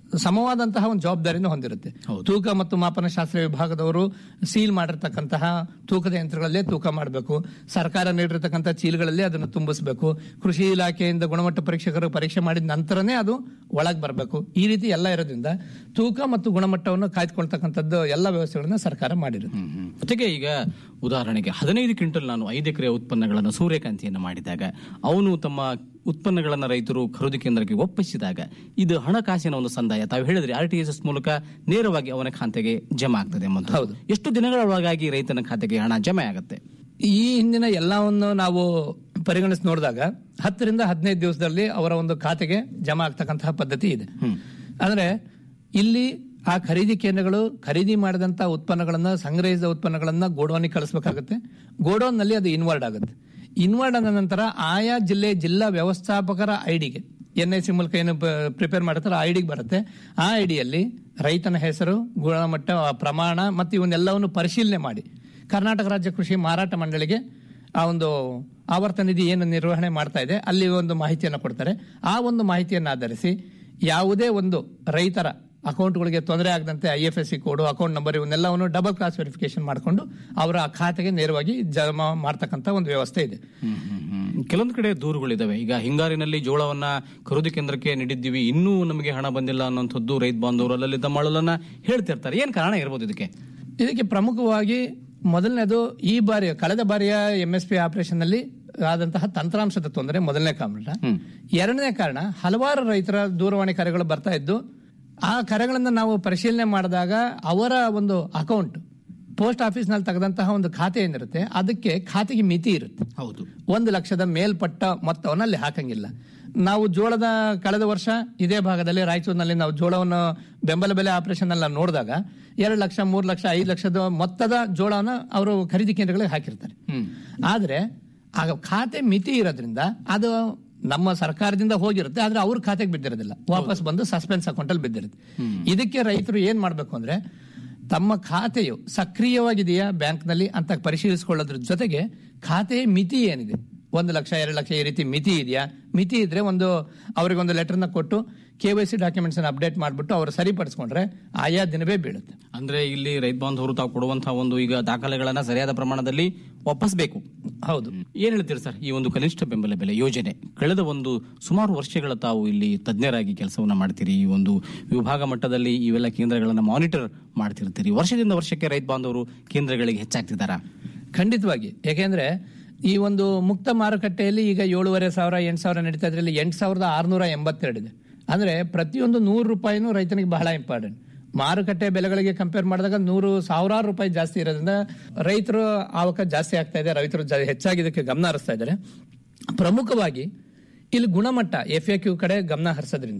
ಸಮವಾದಂತಹ ಒಂದು ಜವಾಬ್ದಾರಿಯನ್ನು ಹೊಂದಿರುತ್ತೆ ತೂಕ ಮತ್ತು ಮಾಪನ ಶಾಸ್ತ್ರ ವಿಭಾಗದವರು ಸೀಲ್ ಮಾಡಿರ್ತಕ್ಕಂತಹ ತೂಕದ ಯಂತ್ರಗಳಲ್ಲೇ ತೂಕ ಮಾಡಬೇಕು ಸರ್ಕಾರ ನೀಡಿರ್ತಕ್ಕಂಥ ಚೀಲಗಳಲ್ಲೇ ಅದನ್ನು ತುಂಬಿಸಬೇಕು ಕೃಷಿ ಇಲಾಖೆಯಿಂದ ಗುಣಮಟ್ಟ ಪರೀಕ್ಷಕರು ಪರೀಕ್ಷೆ ಮಾಡಿದ ನಂತರನೇ ಅದು ಒಳಗೆ ಬರಬೇಕು ಈ ರೀತಿ ಎಲ್ಲ ಇರೋದ್ರಿಂದ ತೂಕ ಮತ್ತು ಗುಣಮಟ್ಟವನ್ನು ಕಾಯ್ದುಕೊಳ್ತಕ್ಕಂಥದ್ದು ಎಲ್ಲ ವ್ಯವಸ್ಥೆಗಳನ್ನ ಸರ್ಕಾರ ಮಾಡಿರುತ್ತೆ ಜೊತೆಗೆ ಈಗ ಉದಾಹರಣೆಗೆ ಹದಿನೈದು ಕ್ವಿಂಟಲ್ ನಾನು ಐದು ಎಕರೆ ಉತ್ಪನ್ನಗಳನ್ನು ಸೂರ್ಯಕಾಂತಿಯನ್ನು ಮಾಡಿದಾಗ ಅವನು ತಮ್ಮ ಉತ್ಪನ್ನಗಳನ್ನು ರೈತರು ಖರೀದಿ ಕೇಂದ್ರಕ್ಕೆ ಒಪ್ಪಿಸಿದಾಗ ಇದು ಹಣಕಾಸಿನ ಒಂದು ಸಂದಾಯ ತಾವು ಹೇಳಿದ್ರೆ ಆರ್ ಟಿ ಎಸ್ ಎಸ್ ಮೂಲಕ ನೇರವಾಗಿ ಅವನ ಖಾತೆಗೆ ಜಮಾ ಆಗ್ತದೆ ಎಂಬುದು. ಹೌದು. ಎಷ್ಟು ದಿನಗಳ ಒಳಗಾಗಿ ರೈತನ ಖಾತೆಗೆ ಹಣ ಜಮೆ ಆಗುತ್ತೆ ಈ ಹಿಂದಿನ ಎಲ್ಲವನ್ನು ನಾವು ಪರಿಗಣಿಸಿ ನೋಡಿದಾಗ ಹತ್ತರಿಂದ ಹದಿನೈದು ದಿವಸದಲ್ಲಿ ಅವರ ಒಂದು ಖಾತೆಗೆ ಜಮಾ ಆಗ್ತಕ್ಕಂತಹ ಪದ್ಧತಿ ಇದೆ ಅಂದ್ರೆ ಇಲ್ಲಿ ಆ ಖರೀದಿ ಕೇಂದ್ರಗಳು ಖರೀದಿ ಮಾಡಿದಂತ ಉತ್ಪನ್ನಗಳನ್ನ ಸಂಗ್ರಹಿಸಿದ ಉತ್ಪನ್ನಗಳನ್ನ ಗೋಡೌನಿಗೆ ಕಳಿಸಬೇಕಾಗುತ್ತೆ ಗೋಡೌನ್ ನಲ್ಲಿ ಅದು ಇನ್ವರ್ಡ್ ಆಗುತ್ತೆ ಇನ್ವರ್ಡ್ ಆದ ನಂತರ ಆಯಾ ಜಿಲ್ಲೆ ಜಿಲ್ಲಾ ವ್ಯವಸ್ಥಾಪಕರ ಐಡಿಗೆ ಎನ್ ಐ ಸಿ ಮೂಲಕ ಏನು ಪ್ರಿಪೇರ್ ಮಾಡ್ತಾರೆ ಆ ಐಡಿಗೆ ಬರುತ್ತೆ ಆ ಐಡಿಯಲ್ಲಿ ರೈತನ ಹೆಸರು ಗುಣಮಟ್ಟ ಆ ಪ್ರಮಾಣ ಮತ್ತು ಇವನ್ನೆಲ್ಲವನ್ನು ಪರಿಶೀಲನೆ ಮಾಡಿ ಕರ್ನಾಟಕ ರಾಜ್ಯ ಕೃಷಿ ಮಾರಾಟ ಮಂಡಳಿಗೆ ಆ ಒಂದು ಆವರ್ತ ನಿಧಿ ಏನು ನಿರ್ವಹಣೆ ಮಾಡ್ತಾ ಇದೆ ಅಲ್ಲಿ ಒಂದು ಮಾಹಿತಿಯನ್ನು ಕೊಡ್ತಾರೆ ಆ ಒಂದು ಮಾಹಿತಿಯನ್ನು ಆಧರಿಸಿ ಯಾವುದೇ ಒಂದು ರೈತರ ಅಕೌಂಟ್ಗಳಿಗೆ ತೊಂದರೆ ಆಗದಂತೆ I F S C code account number ಇವನ್ನೆಲ್ಲವನ್ನು ಡಬಲ್ ಕ್ಲಾಸ್ ವೆರಿಫಿಕೇಶನ್ ಮಾಡಿಕೊಂಡು ಅವರ ಖಾತೆಗೆ ನೇರವಾಗಿ ಜಮಾ ಮಾಡ್ತಕ್ಕಂಥ ಒಂದು ವ್ಯವಸ್ಥೆ ಇದೆ ಕೆಲವೊಂದು ಕಡೆ ದೂರುಗಳಿದಾವೆ ಈಗ ಹಿಂಗಾರಿನಲ್ಲಿ ಜೋಳವನ್ನ ಖರೀದಿ ಕೇಂದ್ರಕ್ಕೆ ನೀಡಿದ್ದೀವಿ ಇನ್ನೂ ನಮಗೆ ಹಣ ಬಂದಿಲ್ಲ ಅನ್ನೋಂಥದ್ದು ರೈತ ಬಾಂಧವರು ಅಲ್ಲಲ್ಲಿ ತಮ್ಮ ಅಳಲನ್ನ ಹೇಳ್ತಿರ್ತಾರೆ ಏನ್ ಕಾರಣ ಇರ್ಬೋದು ಇದಕ್ಕೆ ಇದಕ್ಕೆ ಪ್ರಮುಖವಾಗಿ ಮೊದಲನೇದು ಈ ಬಾರಿಯ ಕಳೆದ ಬಾರಿಯ ಎಂ ಎಸ್ ಪಿ ಆಪರೇಷನ್ ನಲ್ಲಿ ಆದಂತಹ ತಂತ್ರಾಂಶದ ತೊಂದರೆ ಮೊದಲನೇ ಕಾರಣ ಎರಡನೇ ಕಾರಣ ಹಲವಾರು ರೈತರ ದೂರವಾಣಿ ಕರೆಗಳು ಬರ್ತಾ ಇದ್ದು ಆ ಕರೆಗಳನ್ನ ನಾವು ಪರಿಶೀಲನೆ ಮಾಡಿದಾಗ ಅವರ ಒಂದು ಅಕೌಂಟ್ ಪೋಸ್ಟ್ ಆಫೀಸ್ ನಲ್ಲಿ ತೆಗೆದಂತಹ ಒಂದು ಖಾತೆ ಏನಿರುತ್ತೆ ಅದಕ್ಕೆ ಖಾತೆಗೆ ಮಿತಿ ಇರುತ್ತೆ ಹೌದು ಒಂದು ಲಕ್ಷದ ಮೇಲ್ಪಟ್ಟ ಮೊತ್ತವನ್ನು ಅಲ್ಲಿ ಹಾಕಂಗಿಲ್ಲ ನಾವು ಜೋಳದ ಕಳೆದ ವರ್ಷ ಇದೇ ಭಾಗದಲ್ಲಿ ರಾಯಚೂರಿನಲ್ಲಿ ನಾವು ಜೋಳವನ್ನು ಬೆಂಬಲ ಬೆಲೆ ಆಪರೇಷನ್ ಎಲ್ಲ ನೋಡಿದಾಗ ಎರಡು ಲಕ್ಷ ಮೂರು ಲಕ್ಷ ಐದು ಲಕ್ಷದ ಮೊತ್ತದ ಜೋಳನ ಅವರು ಖರೀದಿ ಕೇಂದ್ರಗಳಿಗೆ ಹಾಕಿರ್ತಾರೆ ಆದ್ರೆ ಆಗ ಖಾತೆ ಮಿತಿ ಇರೋದ್ರಿಂದ ಅದು ನಮ್ಮ ಸರ್ಕಾರದಿಂದ ಹೋಗಿರುತ್ತೆ ಆದ್ರೆ ಅವ್ರ ಖಾತೆಗೆ ಬಿದ್ದಿರೋದಿಲ್ಲ ವಾಪಸ್ ಬಂದು ಸಸ್ಪೆನ್ಸ್ ಅಕೌಂಟ್ ಅಲ್ಲಿ ಬಿದ್ದಿರುತ್ತೆ ಇದಕ್ಕೆ ರೈತರು ಏನ್ ಮಾಡ್ಬೇಕು ಅಂದ್ರೆ ತಮ್ಮ ಖಾತೆಯು ಸಕ್ರಿಯವಾಗಿದೆಯಾ ಬ್ಯಾಂಕ್ನಲ್ಲಿ ಅಂತ ಪರಿಶೀಲಿಸಿಕೊಳ್ಳೋದ್ರ ಜೊತೆಗೆ ಖಾತೆಯ ಮಿತಿ ಏನಿದೆ ಒಂದು ಲಕ್ಷ ಎರಡು ಲಕ್ಷ ಈ ರೀತಿ ಮಿತಿ ಇದೆಯಾ ಮಿತಿ ಇದ್ರೆ ಒಂದು ಅವರಿಗೊಂದು ಲೆಟರ್ನ ಕೊಟ್ಟು K Y C documents update ಮಾಡಿಬಿಟ್ಟು ಅವರು ಸರಿಪಡಿಸ್ಕೊಂಡ್ರೆ ಆಯಾ ದಿನವೇ ಬೀಳುತ್ತೆ ಅಂದ್ರೆ ಇಲ್ಲಿ ರೈತ ಬಾಂಧವರು ತಾವು ಕೊಡುವಂತಹ ಒಂದು ಈಗ ದಾಖಲೆಗಳನ್ನ ಸರಿಯಾದ ಪ್ರಮಾಣದಲ್ಲಿ ವಾಪಸ್ಬೇಕು ಹೌದು ಏನ್ ಹೇಳ್ತೀರಿ ಸರ್ ಈ ಒಂದು ಕನಿಷ್ಠ ಬೆಂಬಲ ಬೆಲೆ ಯೋಜನೆ ಕಳೆದ ಒಂದು ಸುಮಾರು ವರ್ಷಗಳ ತಾವು ಇಲ್ಲಿ ತಜ್ಞರಾಗಿ ಕೆಲಸವನ್ನ ಮಾಡ್ತೀರಿ ಈ ಒಂದು ವಿಭಾಗ ಮಟ್ಟದಲ್ಲಿ ಇವೆಲ್ಲ ಕೇಂದ್ರಗಳನ್ನ ಮಾನಿಟರ್ ಮಾಡ್ತಿರ್ತೀರಿ ವರ್ಷದಿಂದ ವರ್ಷಕ್ಕೆ ರೈತ ಬಾಂಧವರು ಕೇಂದ್ರಗಳಿಗೆ ಹೆಚ್ಚಾಗ್ತಿದ್ದಾರಾ ಖಂಡಿತವಾಗಿ ಯಾಕೆಂದ್ರೆ ಈ ಒಂದು ಮುಕ್ತ ಮಾರುಕಟ್ಟೆಯಲ್ಲಿ ಈಗ ಏಳುವರೆ ಸಾವಿರ ಎಂಟು ಸಾವಿರ ನಡೀತಾ ಇದ್ರಲ್ಲಿ ಎಂಟು ಸಾವಿರದ ಆರುನೂರ ಎಂಬತ್ತೆರಡು ಇದೆ ಅಂದ್ರೆ ಪ್ರತಿಯೊಂದು ನೂರು ರೂಪಾಯಿನೂ ರೈತನಿಗೆ ಬಹಳ ಇಂಪಾರ್ಟೆಂಟ್ ಮಾರುಕಟ್ಟೆ ಬೆಲೆಗಳಿಗೆ ಕಂಪೇರ್ ಮಾಡಿದಾಗ ನೂರು ಸಾವಿರಾರು ರೂಪಾಯಿ ಜಾಸ್ತಿ ಇರೋದ್ರಿಂದ ರೈತರು ಆವಕ ಜಾಸ್ತಿ ಆಗ್ತಾ ಇದೆ ರೈತರು ಜಾ- ಹೆಚ್ಚಾಗಿ ಇದಕ್ಕೆ ಗಮನ ಹರಿಸ್ತಾ ಇದ್ದಾರೆ ಪ್ರಮುಖವಾಗಿ ಇಲ್ಲಿ ಗುಣಮಟ್ಟ ಎಫ್ ಎ ಕ್ಯೂ ಕಡೆ ಗಮನ ಹರಿಸೋದ್ರಿಂದ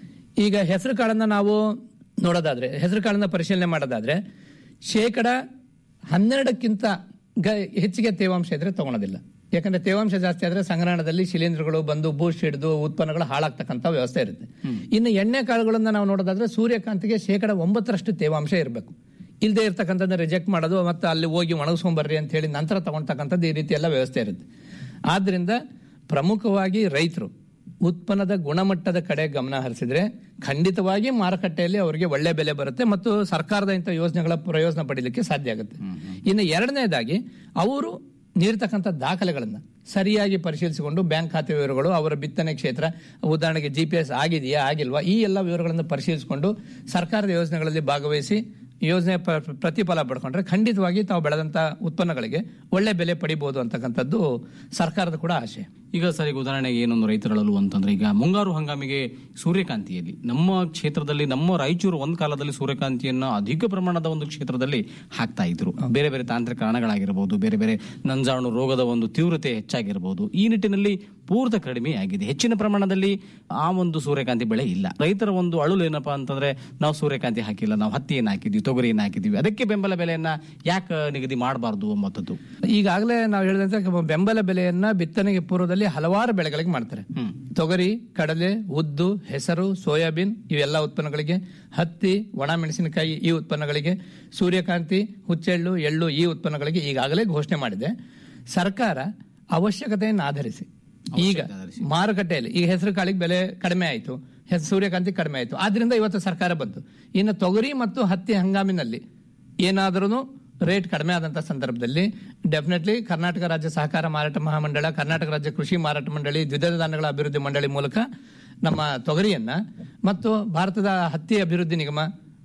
ಈಗ ಹೆಸರು ಕಾಳನ್ನ ನಾವು ನೋಡೋದಾದ್ರೆ ಹೆಸರು ಕಾಳನ್ನ ಪರಿಶೀಲನೆ ಮಾಡೋದಾದ್ರೆ ಶೇಕಡ ಹನ್ನೆರಡಕ್ಕಿಂತ ಗ- ಹೆಚ್ಚಿಗೆ ತೇವಾಂಶ ಇದ್ರೆ ತಗೊಳೋದಿಲ್ಲ ಯಾಕಂದ್ರೆ ತೇವಾಂಶ ಜಾಸ್ತಿ ಆದ್ರೆ ಸಂಗ್ರಹಣದಲ್ಲಿ ಶಿಲೀಂಧ್ರಗಳು ಬಂದು ಬೂಸ್ಟ್ ಹಿಡಿದು ಉತ್ಪನ್ನಗಳು ಹಾಳಾಗ್ತಕ್ಕಂಥ ವ್ಯವಸ್ಥೆ ಇರುತ್ತೆ ಇನ್ನು ಎಣ್ಣೆ ಕಾಳುಗಳನ್ನ ನಾವು ನೋಡೋದಾದ್ರೆ ಸೂರ್ಯಕಾಂತಿಗೆ ಶೇಕಡ ಒಂಬತ್ತರಷ್ಟು ತೇವಾಂಶ ಇರಬೇಕು ಇಲ್ಲದೆ ಇರ್ತಕ್ಕಂಥದ್ದು ರಿಜೆಕ್ಟ್ ಮಾಡೋದು ಮತ್ತೆ ಅಲ್ಲಿ ಹೋಗಿ ಒಣಗಿಸ್ಕೊಂಬರ್ರಿ ಅಂತ ಹೇಳಿ ನಂತರ ತಗೊಳ್ತಕ್ಕಂಥದ್ದು ಈ ರೀತಿ ಎಲ್ಲ ವ್ಯವಸ್ಥೆ ಇರುತ್ತೆ ಆದ್ರಿಂದ ಪ್ರಮುಖವಾಗಿ ರೈತರು ಉತ್ಪನ್ನದ ಗುಣಮಟ್ಟದ ಕಡೆ ಗಮನ ಹರಿಸಿದ್ರೆ ಖಂಡಿತವಾಗಿ ಮಾರುಕಟ್ಟೆಯಲ್ಲಿ ಅವರಿಗೆ ಒಳ್ಳೆ ಬೆಲೆ ಬರುತ್ತೆ ಮತ್ತು ಸರ್ಕಾರದ ಇಂಥ ಯೋಜನೆಗಳ ಪ್ರಯೋಜನ ಪಡೀಲಿಕ್ಕೆ ಸಾಧ್ಯ ಆಗುತ್ತೆ ಇನ್ನು ಎರಡನೇದಾಗಿ ಅವರು ನೀಡ್ತಕ್ಕಂಥ ದಾಖಲೆಗಳನ್ನ ಸರಿಯಾಗಿ ಪರಿಶೀಲಿಸಿಕೊಂಡು ಬ್ಯಾಂಕ್ ಖಾತೆ ವಿವರಗಳು ಅವರ ಬಿತ್ತನೆ ಕ್ಷೇತ್ರ ಉದಾಹರಣೆಗೆ ಜಿ ಪಿ ಎಸ್ ಆಗಿದೆಯಾ ಆಗಿಲ್ವಾ ಈ ಎಲ್ಲ ವಿವರಗಳನ್ನು ಪರಿಶೀಲಿಸಿಕೊಂಡು ಸರ್ಕಾರದ ಯೋಜನೆಗಳಲ್ಲಿ ಭಾಗವಹಿಸಿ ಯೋಜನೆ ಪ- ಪ್ರತಿಫಲ ಪಡ್ಕೊಂಡ್ರೆ ಖಂಡಿತವಾಗಿ ತಾವು ಬೆಳೆದಂತ ಉತ್ಪನ್ನಗಳಿಗೆ ಒಳ್ಳೆ ಬೆಲೆ ಪಡಿಬಹುದು ಅಂತಕ್ಕಂಥದ್ದು ಸರ್ಕಾರದ ಕೂಡ ಆಶೆ ಈಗ ಸರ್ ಈಗ ಉದಾಹರಣೆಗೆ ಏನೊಂದು ರೈತರಳಲು ಅಂತಂದ್ರೆ ಈಗ ಮುಂಗಾರು ಹಂಗಾಮಿಗೆ ಸೂರ್ಯಕಾಂತಿಯಲ್ಲಿ ನಮ್ಮ ಕ್ಷೇತ್ರದಲ್ಲಿ ನಮ್ಮ ರಾಯಚೂರು ಒಂದ್ ಕಾಲದಲ್ಲಿ ಸೂರ್ಯಕಾಂತಿಯನ್ನ ಅಧಿಕ ಪ್ರಮಾಣದ ಒಂದು ಕ್ಷೇತ್ರದಲ್ಲಿ ಹಾಕ್ತಾ ಇದ್ರು ಬೇರೆ ಬೇರೆ ತಾಂತ್ರಿಕ ಕಾರಣಗಳಾಗಿರಬಹುದು ಬೇರೆ ಬೇರೆ ನಂಜಾಣು ರೋಗದ ಒಂದು ತೀವ್ರತೆ ಹೆಚ್ಚಾಗಿರಬಹುದು ಈ ನಿಟ್ಟಿನಲ್ಲಿ ಪೂರ್ತ ಕಡಿಮೆ ಆಗಿದೆ ಹೆಚ್ಚಿನ ಪ್ರಮಾಣದಲ್ಲಿ ಆ ಒಂದು ಸೂರ್ಯಕಾಂತಿ ಬೆಳೆ ಇಲ್ಲ ರೈತರ ಒಂದು ಅಳುಲು ಏನಪ್ಪಾ ಅಂತಂದ್ರೆ ನಾವು ಸೂರ್ಯಕಾಂತಿ ಹಾಕಿಲ್ಲ ನಾವು ಹತ್ತಿಯನ್ನು ಹಾಕಿದ್ವಿ ತೊಗರಿಯನ್ನು ಹಾಕಿದ್ವಿ ಅದಕ್ಕೆ ಬೆಂಬಲ ಬೆಲೆಯನ್ನ ಯಾಕೆ ನಿಗದಿ ಮಾಡಬಾರ್ದು ಎಂಬತ್ತದ್ದು ಈಗಾಗಲೇ ನಾವು ಹೇಳಿದಂತೆ ಬೆಂಬಲ ಬೆಲೆಯನ್ನ ಬಿತ್ತನೆಗೆ ಪೂರ್ವದಲ್ಲಿ ಹಲವಾರು ಬೆಳೆಗಳಿಗೆ ಮಾಡ್ತಾರೆ ತೊಗರಿ ಕಡಲೆ ಉದ್ದು ಹೆಸರು ಸೋಯಾಬೀನ್ ಇವೆಲ್ಲ ಉತ್ಪನ್ನಗಳಿಗೆ ಹತ್ತಿ ಒಣ ಮೆಣಸಿನಕಾಯಿ ಈ ಉತ್ಪನ್ನಗಳಿಗೆ ಸೂರ್ಯಕಾಂತಿ ಹುಚ್ಚೆಳ್ಳು ಎಳ್ಳು ಈ ಉತ್ಪನ್ನಗಳಿಗೆ ಈಗಾಗಲೇ ಘೋಷಣೆ ಮಾಡಿದೆ ಸರ್ಕಾರ ಅವಶ್ಯಕತೆಯನ್ನು ಆಧರಿಸಿ ಈಗ ಮಾರುಕಟ್ಟೆಯಲ್ಲಿ ಈಗ ಹೆಸರು ಕಾಳಿಗೆ ಬೆಲೆ ಕಡಿಮೆ ಆಯಿತು ಹೆ- ಸೂರ್ಯಕಾಂತಿ ಕಡಿಮೆ ಆಯಿತು ಆದ್ರಿಂದ ಇವತ್ತು ಸರ್ಕಾರ ಬಂತು ಇನ್ನು ತೊಗರಿ ಮತ್ತು ಹತ್ತಿ ಹಂಗಾಮಿನಲ್ಲಿ ಏನಾದರೂ ರೇಟ್ ಕಡಿಮೆ ಆದಂತಹ ಸಂದರ್ಭದಲ್ಲಿ ಡೆಫಿನೆಟ್ಲಿ ಕರ್ನಾಟಕ ರಾಜ್ಯ ಸಹಕಾರ ಮಾರಾಟ ಮಹಾಮಂಡಳ ಕರ್ನಾಟಕ ರಾಜ್ಯ ಕೃಷಿ ಮಾರಾಟ ಮಂಡಳಿ ದ್ವಿದಳ ಧಾನ್ಯಗಳ ಅಭಿವೃದ್ಧಿ ಮಂಡಳಿ ಮೂಲಕ ನಮ್ಮ ತೊಗರಿಯನ್ನ ಮತ್ತು ಭಾರತದ ಹತ್ತಿ ಅಭಿವೃದ್ಧಿ ನಿಗಮ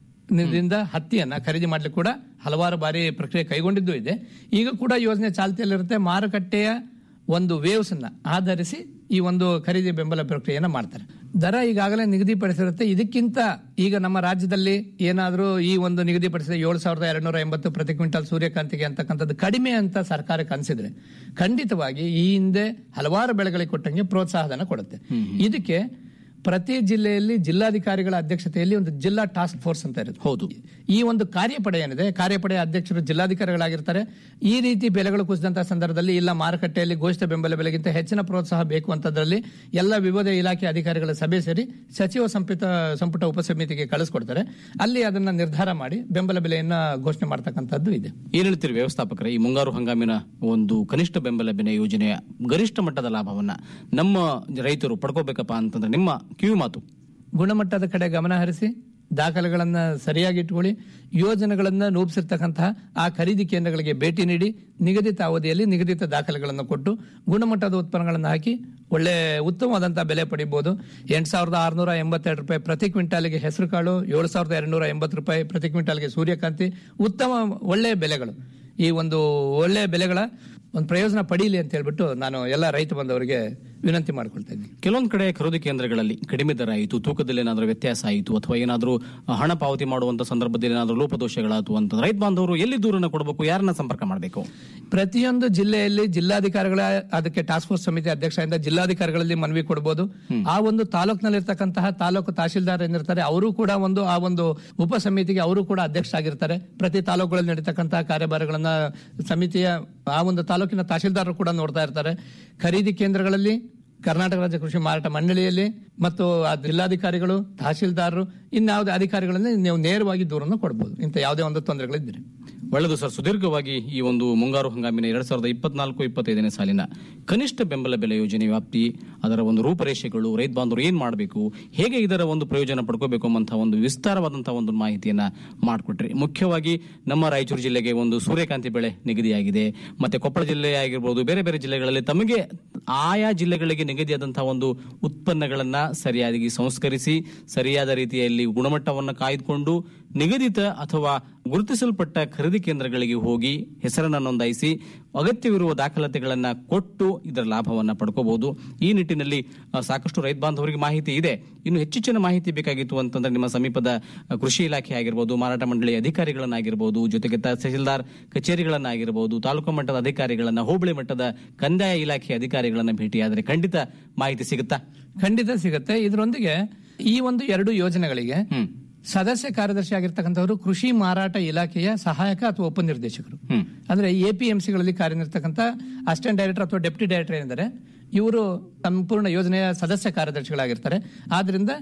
ದಿಂದ ಹತ್ತಿಯನ್ನ ಖರೀದಿ ಮಾಡ್ಲಿಕ್ಕೆ ಕೂಡ ಹಲವಾರು ಬಾರಿ ಪ್ರಕ್ರಿಯೆ ಕೈಗೊಂಡಿದ್ದು ಇದೆ ಈಗ ಕೂಡ ಯೋಜನೆ ಚಾಲ್ತಿಯಲ್ಲಿರುತ್ತೆ ಮಾರುಕಟ್ಟೆಯ ಒಂದು ವೇವ್ಸ್ ಅನ್ನ ಆಧರಿಸಿ ಈ ಒಂದು ಖರೀದಿ ಬೆಂಬಲ ಪ್ರಕ್ರಿಯೆಯನ್ನ ಮಾಡ್ತಾರೆ ದರ ಈಗಾಗಲೇ ನಿಗದಿಪಡಿಸಿರುತ್ತೆ ಇದಕ್ಕಿಂತ ಈಗ ನಮ್ಮ ರಾಜ್ಯದಲ್ಲಿ ಏನಾದರೂ ಈ ಒಂದು ನಿಗದಿಪಡಿಸಿದ ಏಳು ಸಾವಿರದ ಎರಡ್ನೂರ ಎಂಬತ್ತು ಪ್ರತಿ ಕ್ವಿಂಟಲ್ ಸೂರ್ಯಕಾಂತಿಗೆ ಅಂತಕ್ಕಂಥದ್ದು ಕಡಿಮೆ ಅಂತ ಸರ್ಕಾರಕ್ಕೆ ಅನಿಸಿದ್ರೆ ಖಂಡಿತವಾಗಿ ಈ ಹಿಂದೆ ಹಲವಾರು ಬೆಳೆಗಳಿಗೆ ಕೊಟ್ಟಂಗೆ ಪ್ರೋತ್ಸಾಹಧನ ಕೊಡುತ್ತೆ ಇದಕ್ಕೆ ಪ್ರತಿ ಜಿಲ್ಲೆಯಲ್ಲಿ ಜಿಲ್ಲಾಧಿಕಾರಿಗಳ ಅಧ್ಯಕ್ಷತೆಯಲ್ಲಿ ಒಂದು ಜಿಲ್ಲಾ ಟಾಸ್ಕ್ ಫೋರ್ಸ್ ಅಂತ ಇರುತ್ತೆ ಹೌದು. ಈ ಒಂದು ಕಾರ್ಯಪಡೆ ಏನಿದೆ ಕಾರ್ಯಪಡೆ ಅಧ್ಯಕ್ಷರು ಜಿಲ್ಲಾಧಿಕಾರಿಗಳಾಗಿರ್ತಾರೆ ಈ ರೀತಿ ಬೆಲೆಗಳು ಕುಸಿದಂತಹ ಸಂದರ್ಭದಲ್ಲಿ ಇಲ್ಲ ಮಾರುಕಟ್ಟೆಯಲ್ಲಿ ಘೋಷಿತ ಬೆಂಬಲ ಬೆಲೆಗಿಂತ ಹೆಚ್ಚಿನ ಪ್ರೋತ್ಸಾಹ ಬೇಕು ಅಂತದ್ರಲ್ಲಿ ಎಲ್ಲ ವಿವಿಧ ಇಲಾಖೆ ಅಧಿಕಾರಿಗಳ ಸಭೆ ಸೇರಿ ಸಚಿವ ಸಂಪುಟ ಸಂಪುಟ ಉಪಸಮಿತಿಗೆ ಕಳಿಸ್ಕೊಡ್ತಾರೆ ಅಲ್ಲಿ ಅದನ್ನ ನಿರ್ಧಾರ ಮಾಡಿ ಬೆಂಬಲ ಬೆಲೆಯನ್ನ ಘೋಷಣೆ ಮಾಡ್ತಕ್ಕಂಥದ್ದು ಇದೆ ಏನ್ ಹೇಳ್ತೀರಿ ವ್ಯವಸ್ಥಾಪಕರೇ ಈ ಮುಂಗಾರು ಹಂಗಾಮಿನ ಒಂದು ಕನಿಷ್ಠ ಬೆಂಬಲ ಬೆಲೆ ಯೋಜನೆಯ ಗರಿಷ್ಠ ಮಟ್ಟದ ಲಾಭವನ್ನ ನಮ್ಮ ರೈತರು ಪಡ್ಕೋಬೇಕಪ್ಪ ಅಂತಂದ್ರೆ ನಿಮ್ಮ ಕಿವಿ ಮಾತು ಗುಣಮಟ್ಟದ ಕಡೆ ಗಮನ ಹರಿಸಿ ದಾಖಲೆಗಳನ್ನ ಸರಿಯಾಗಿ ಇಟ್ಕೊಳ್ಳಿ ಯೋಜನೆಗಳನ್ನ ರೂಪಿಸಿರ್ತಕ್ಕಂತಹ ಆ ಖರೀದಿ ಕೇಂದ್ರಗಳಿಗೆ ಭೇಟಿ ನೀಡಿ ನಿಗದಿತ ಅವಧಿಯಲ್ಲಿ ನಿಗದಿತ ದಾಖಲೆಗಳನ್ನು ಕೊಟ್ಟು ಗುಣಮಟ್ಟದ ಉತ್ಪನ್ನಗಳನ್ನು ಹಾಕಿ ಒಳ್ಳೆ ಉತ್ತಮವಾದಂತಹ ಬೆಲೆ ಪಡಿಬಹುದು ಎಂಟು ಸಾವಿರದ ಆರುನೂರ ಎಂಬತ್ತೆರಡು ರೂಪಾಯಿ ಪ್ರತಿ ಕ್ವಿಂಟಾಲಿಗೆ ಹೆಸರು ಕಾಳು ಏಳು ಸಾವಿರದ ಎರಡುನೂರ ಎಂಬತ್ತು ರೂಪಾಯಿ ಪ್ರತಿ ಕ್ವಿಂಟಾಲ್ಗೆ ಸೂರ್ಯಕಾಂತಿ ಉತ್ತಮ ಒಳ್ಳೆಯ ಬೆಲೆಗಳು ಈ ಒಂದು ಒಳ್ಳೆಯ ಬೆಲೆಗಳ ಒಂದು ಪ್ರಯೋಜನ ಪಡೀಲಿ ಅಂತ ಹೇಳ್ಬಿಟ್ಟು ನಾನು ಎಲ್ಲ ರೈತ ಬಂದವರಿಗೆ ವಿನಂತಿ ಮಾಡ್ಕೊಳ್ತಾ ಇದ್ದೀನಿ ಕೆಲವೊಂದು ಕಡೆ ಖರೀದಿ ಕೇಂದ್ರಗಳಲ್ಲಿ ಕಡಿಮೆ ದರ ಆಯಿತು ತೂಕದಲ್ಲಿ ಏನಾದರೂ ವ್ಯತ್ಯಾಸ ಆಯಿತು ಅಥವಾ ಏನಾದರೂ ಹಣ ಪಾವತಿ ಮಾಡುವಂತ ಸಂದರ್ಭದಲ್ಲಿ ಏನಾದರೂ ಲೋಪದೋಷಗಳಾಯಿತು ಅಂತ ರೈತ ಬಾಂಧವರು ಎಲ್ಲಿ ದೂರನ್ನ ಕೊಡಬೇಕು ಯಾರನ್ನ ಸಂಪರ್ಕ ಮಾಡಬೇಕು ಪ್ರತಿಯೊಂದು ಜಿಲ್ಲೆಯಲ್ಲಿ ಜಿಲ್ಲಾಧಿಕಾರಿಗಳ ಅದಕ್ಕೆ ಟಾಸ್ಕ್ ಫೋರ್ಸ್ ಸಮಿತಿ ಅಧ್ಯಕ್ಷರಿಂದ ಜಿಲ್ಲಾಧಿಕಾರಿಗಳಲ್ಲಿ ಮನವಿ ಕೊಡಬಹುದು ಆ ಒಂದು ತಾಲೂಕಿನಲ್ಲಿರ್ತಕ್ಕಂತಹ ತಾಲೂಕು ತಹಶೀಲ್ದಾರ್ ಏನಿರ್ತಾರೆ ಅವರು ಕೂಡ ಒಂದು ಆ ಒಂದು ಉಪ ಸಮಿತಿಗೆ ಅವರು ಕೂಡ ಅಧ್ಯಕ್ಷರಾಗಿರ್ತಾರೆ ಪ್ರತಿ ತಾಲೂಕುಗಳಲ್ಲಿ ನಡೀತಕ್ಕಂತಹ ಕಾರ್ಯಭಾರಗಳನ್ನ ಸಮಿತಿಯ ಆ ಒಂದು ತಾಲೂಕಿನ ತಹಶೀಲ್ದಾರರು ಕೂಡ ನೋಡ್ತಾ ಇರ್ತಾರೆ ಖರೀದಿ ಕೇಂದ್ರಗಳಲ್ಲಿ ಕರ್ನಾಟಕ ರಾಜ್ಯ ಕೃಷಿ ಮಾರಾಟ ಮಂಡಳಿಯಲ್ಲಿ ಮತ್ತು ಆ ಜಿಲ್ಲಾಧಿಕಾರಿಗಳು ತಹಶೀಲ್ದಾರರು ಇನ್ಯಾವುದೇ ಅಧಿಕಾರಿಗಳನ್ನ ನೀವು ನೇರವಾಗಿ ದೂರನ್ನು ಕೊಡಬಹುದು ಇಂಥ ಯಾವುದೇ ಒಂದು ತೊಂದರೆಗಳಿದ್ದರೆ ಒಳ್ಳೆಯದು ಸರ್ ಸುದೀರ್ಘವಾಗಿ ಈ ಒಂದು ಮುಂಗಾರು ಹಂಗಾಮಿನ ಎರಡ್ ಸಾವಿರದ ಇಪ್ಪತ್ನಾಲ್ಕು ಇಪ್ಪತ್ತೈದನೇ ಸಾಲಿನ ಕನಿಷ್ಠ ಬೆಂಬಲ ಬೆಲೆ ಯೋಜನೆ ವ್ಯಾಪ್ತಿ ಅದರ ಒಂದು ರೂಪರೇಷೆಗಳು ರೈತ ಬಾಂಧವರು ಏನ್ ಮಾಡಬೇಕು ಹೇಗೆ ಇದರ ಒಂದು ಪ್ರಯೋಜನ ಪಡ್ಕೋಬೇಕು ಎಂಬಂತಹ ಒಂದು ವಿಸ್ತಾರವಾದಂತಹ ಒಂದು ಮಾಹಿತಿಯನ್ನ ಮಾಡಿಕೊಟ್ರಿ ಮುಖ್ಯವಾಗಿ ನಮ್ಮ ರಾಯಚೂರು ಜಿಲ್ಲೆಗೆ ಒಂದು ಸೂರ್ಯಕಾಂತಿ ಬೆಳೆ ನಿಗದಿಯಾಗಿದೆ ಮತ್ತೆ ಕೊಪ್ಪಳ ಜಿಲ್ಲೆ ಆಗಿರ್ಬೋದು ಬೇರೆ ಬೇರೆ ಜಿಲ್ಲೆಗಳಲ್ಲಿ ತಮಗೆ ಆಯಾ ಜಿಲ್ಲೆಗಳಿಗೆ ನಿಗದಿಯಾದಂತಹ ಒಂದು ಉತ್ಪನ್ನಗಳನ್ನ ಸರಿಯಾಗಿ ಸಂಸ್ಕರಿಸಿ ಸರಿಯಾದ ರೀತಿಯಲ್ಲಿ ಗುಣಮಟ್ಟವನ್ನು ಕಾಯ್ದುಕೊಂಡು ನಿಗದಿತ ಅಥವಾ ಗುರುತಿಸಲ್ಪಟ್ಟ ಖರೀದಿ ಕೇಂದ್ರಗಳಿಗೆ ಹೋಗಿ ಹೆಸರನ್ನು ನೋಂದಾಯಿಸಿ ಅಗತ್ಯವಿರುವ ದಾಖಲಾತಿಗಳನ್ನ ಕೊಟ್ಟು ಇದರ ಲಾಭವನ್ನ ಪಡ್ಕೋಬಹುದು ಈ ನಿಟ್ಟಿನಲ್ಲಿ ಆ, ಸಾಕಷ್ಟು ರೈತ ಬಾಂಧವರಿಗೆ ಮಾಹಿತಿ ಇದೆ ಇನ್ನು ಹೆಚ್ಚೆಚ್ಚಿನ ಮಾಹಿತಿ ಬೇಕಾಗಿತ್ತು ಅಂತಂದ್ರೆ ನಿಮ್ಮ ಸಮೀಪದ ಆ, ಕೃಷಿ ಇಲಾಖೆ ಆಗಿರ್ಬೋದು ಮಾರಾಟ ಮಂಡಳಿ ಅಧಿಕಾರಿಗಳನ್ನಾಗಿರ್ಬೋದು ಜೊತೆಗೆ ತಹಸೀಲ್ದಾರ್ ಕಚೇರಿಗಳನ್ನಾಗಿರ್ಬೋದು ತಾಲೂಕು ಮಟ್ಟದ ಅಧಿಕಾರಿಗಳನ್ನ ಹೋಬಳಿ ಮಟ್ಟದ ಕಂದಾಯ ಇಲಾಖೆ ಅಧಿಕಾರಿಗಳನ್ನ ಭೇಟಿಯಾದರೆ ಖಂಡಿತ ಮಾಹಿತಿ ಸಿಗುತ್ತಾ ಖಂಡಿತ ಸಿಗುತ್ತೆ ಇದರೊಂದಿಗೆ ಈ ಒಂದು ಎರಡು ಯೋಜನೆಗಳಿಗೆ ಹ್ಮ್ ಸದಸ್ಯ ಕಾರ್ಯದರ್ಶಿ ಆಗಿರ್ತಕ್ಕಂಥವರು ಕೃಷಿ ಮಾರಾಟ ಇಲಾಖೆಯ ಸಹಾಯಕ ಅಥವಾ ಉಪನಿರ್ದೇಶಕರು ಹ್ಮ್. ಅಂದ್ರೆ ಎಪಿಎಂಸಿಗಳಲ್ಲಿ ಕಾರ್ಯನಿರ್ತಕ್ಕಂಥ ಅಸಿಸ್ಟೆಂಟ್ ಡೈರೆಕ್ಟರ್ ಅಥವಾ ಡೆಪ್ಟಿ ಡೈರೆಕ್ಟರ್ ಏನಿದ್ದಾರೆ ಇವರು ಸಂಪೂರ್ಣ ಯೋಜನೆಯ ಸದಸ್ಯ ಕಾರ್ಯದರ್ಶಿಗಳಾಗಿರ್ತಾರೆ ಆದ್ರಿಂದ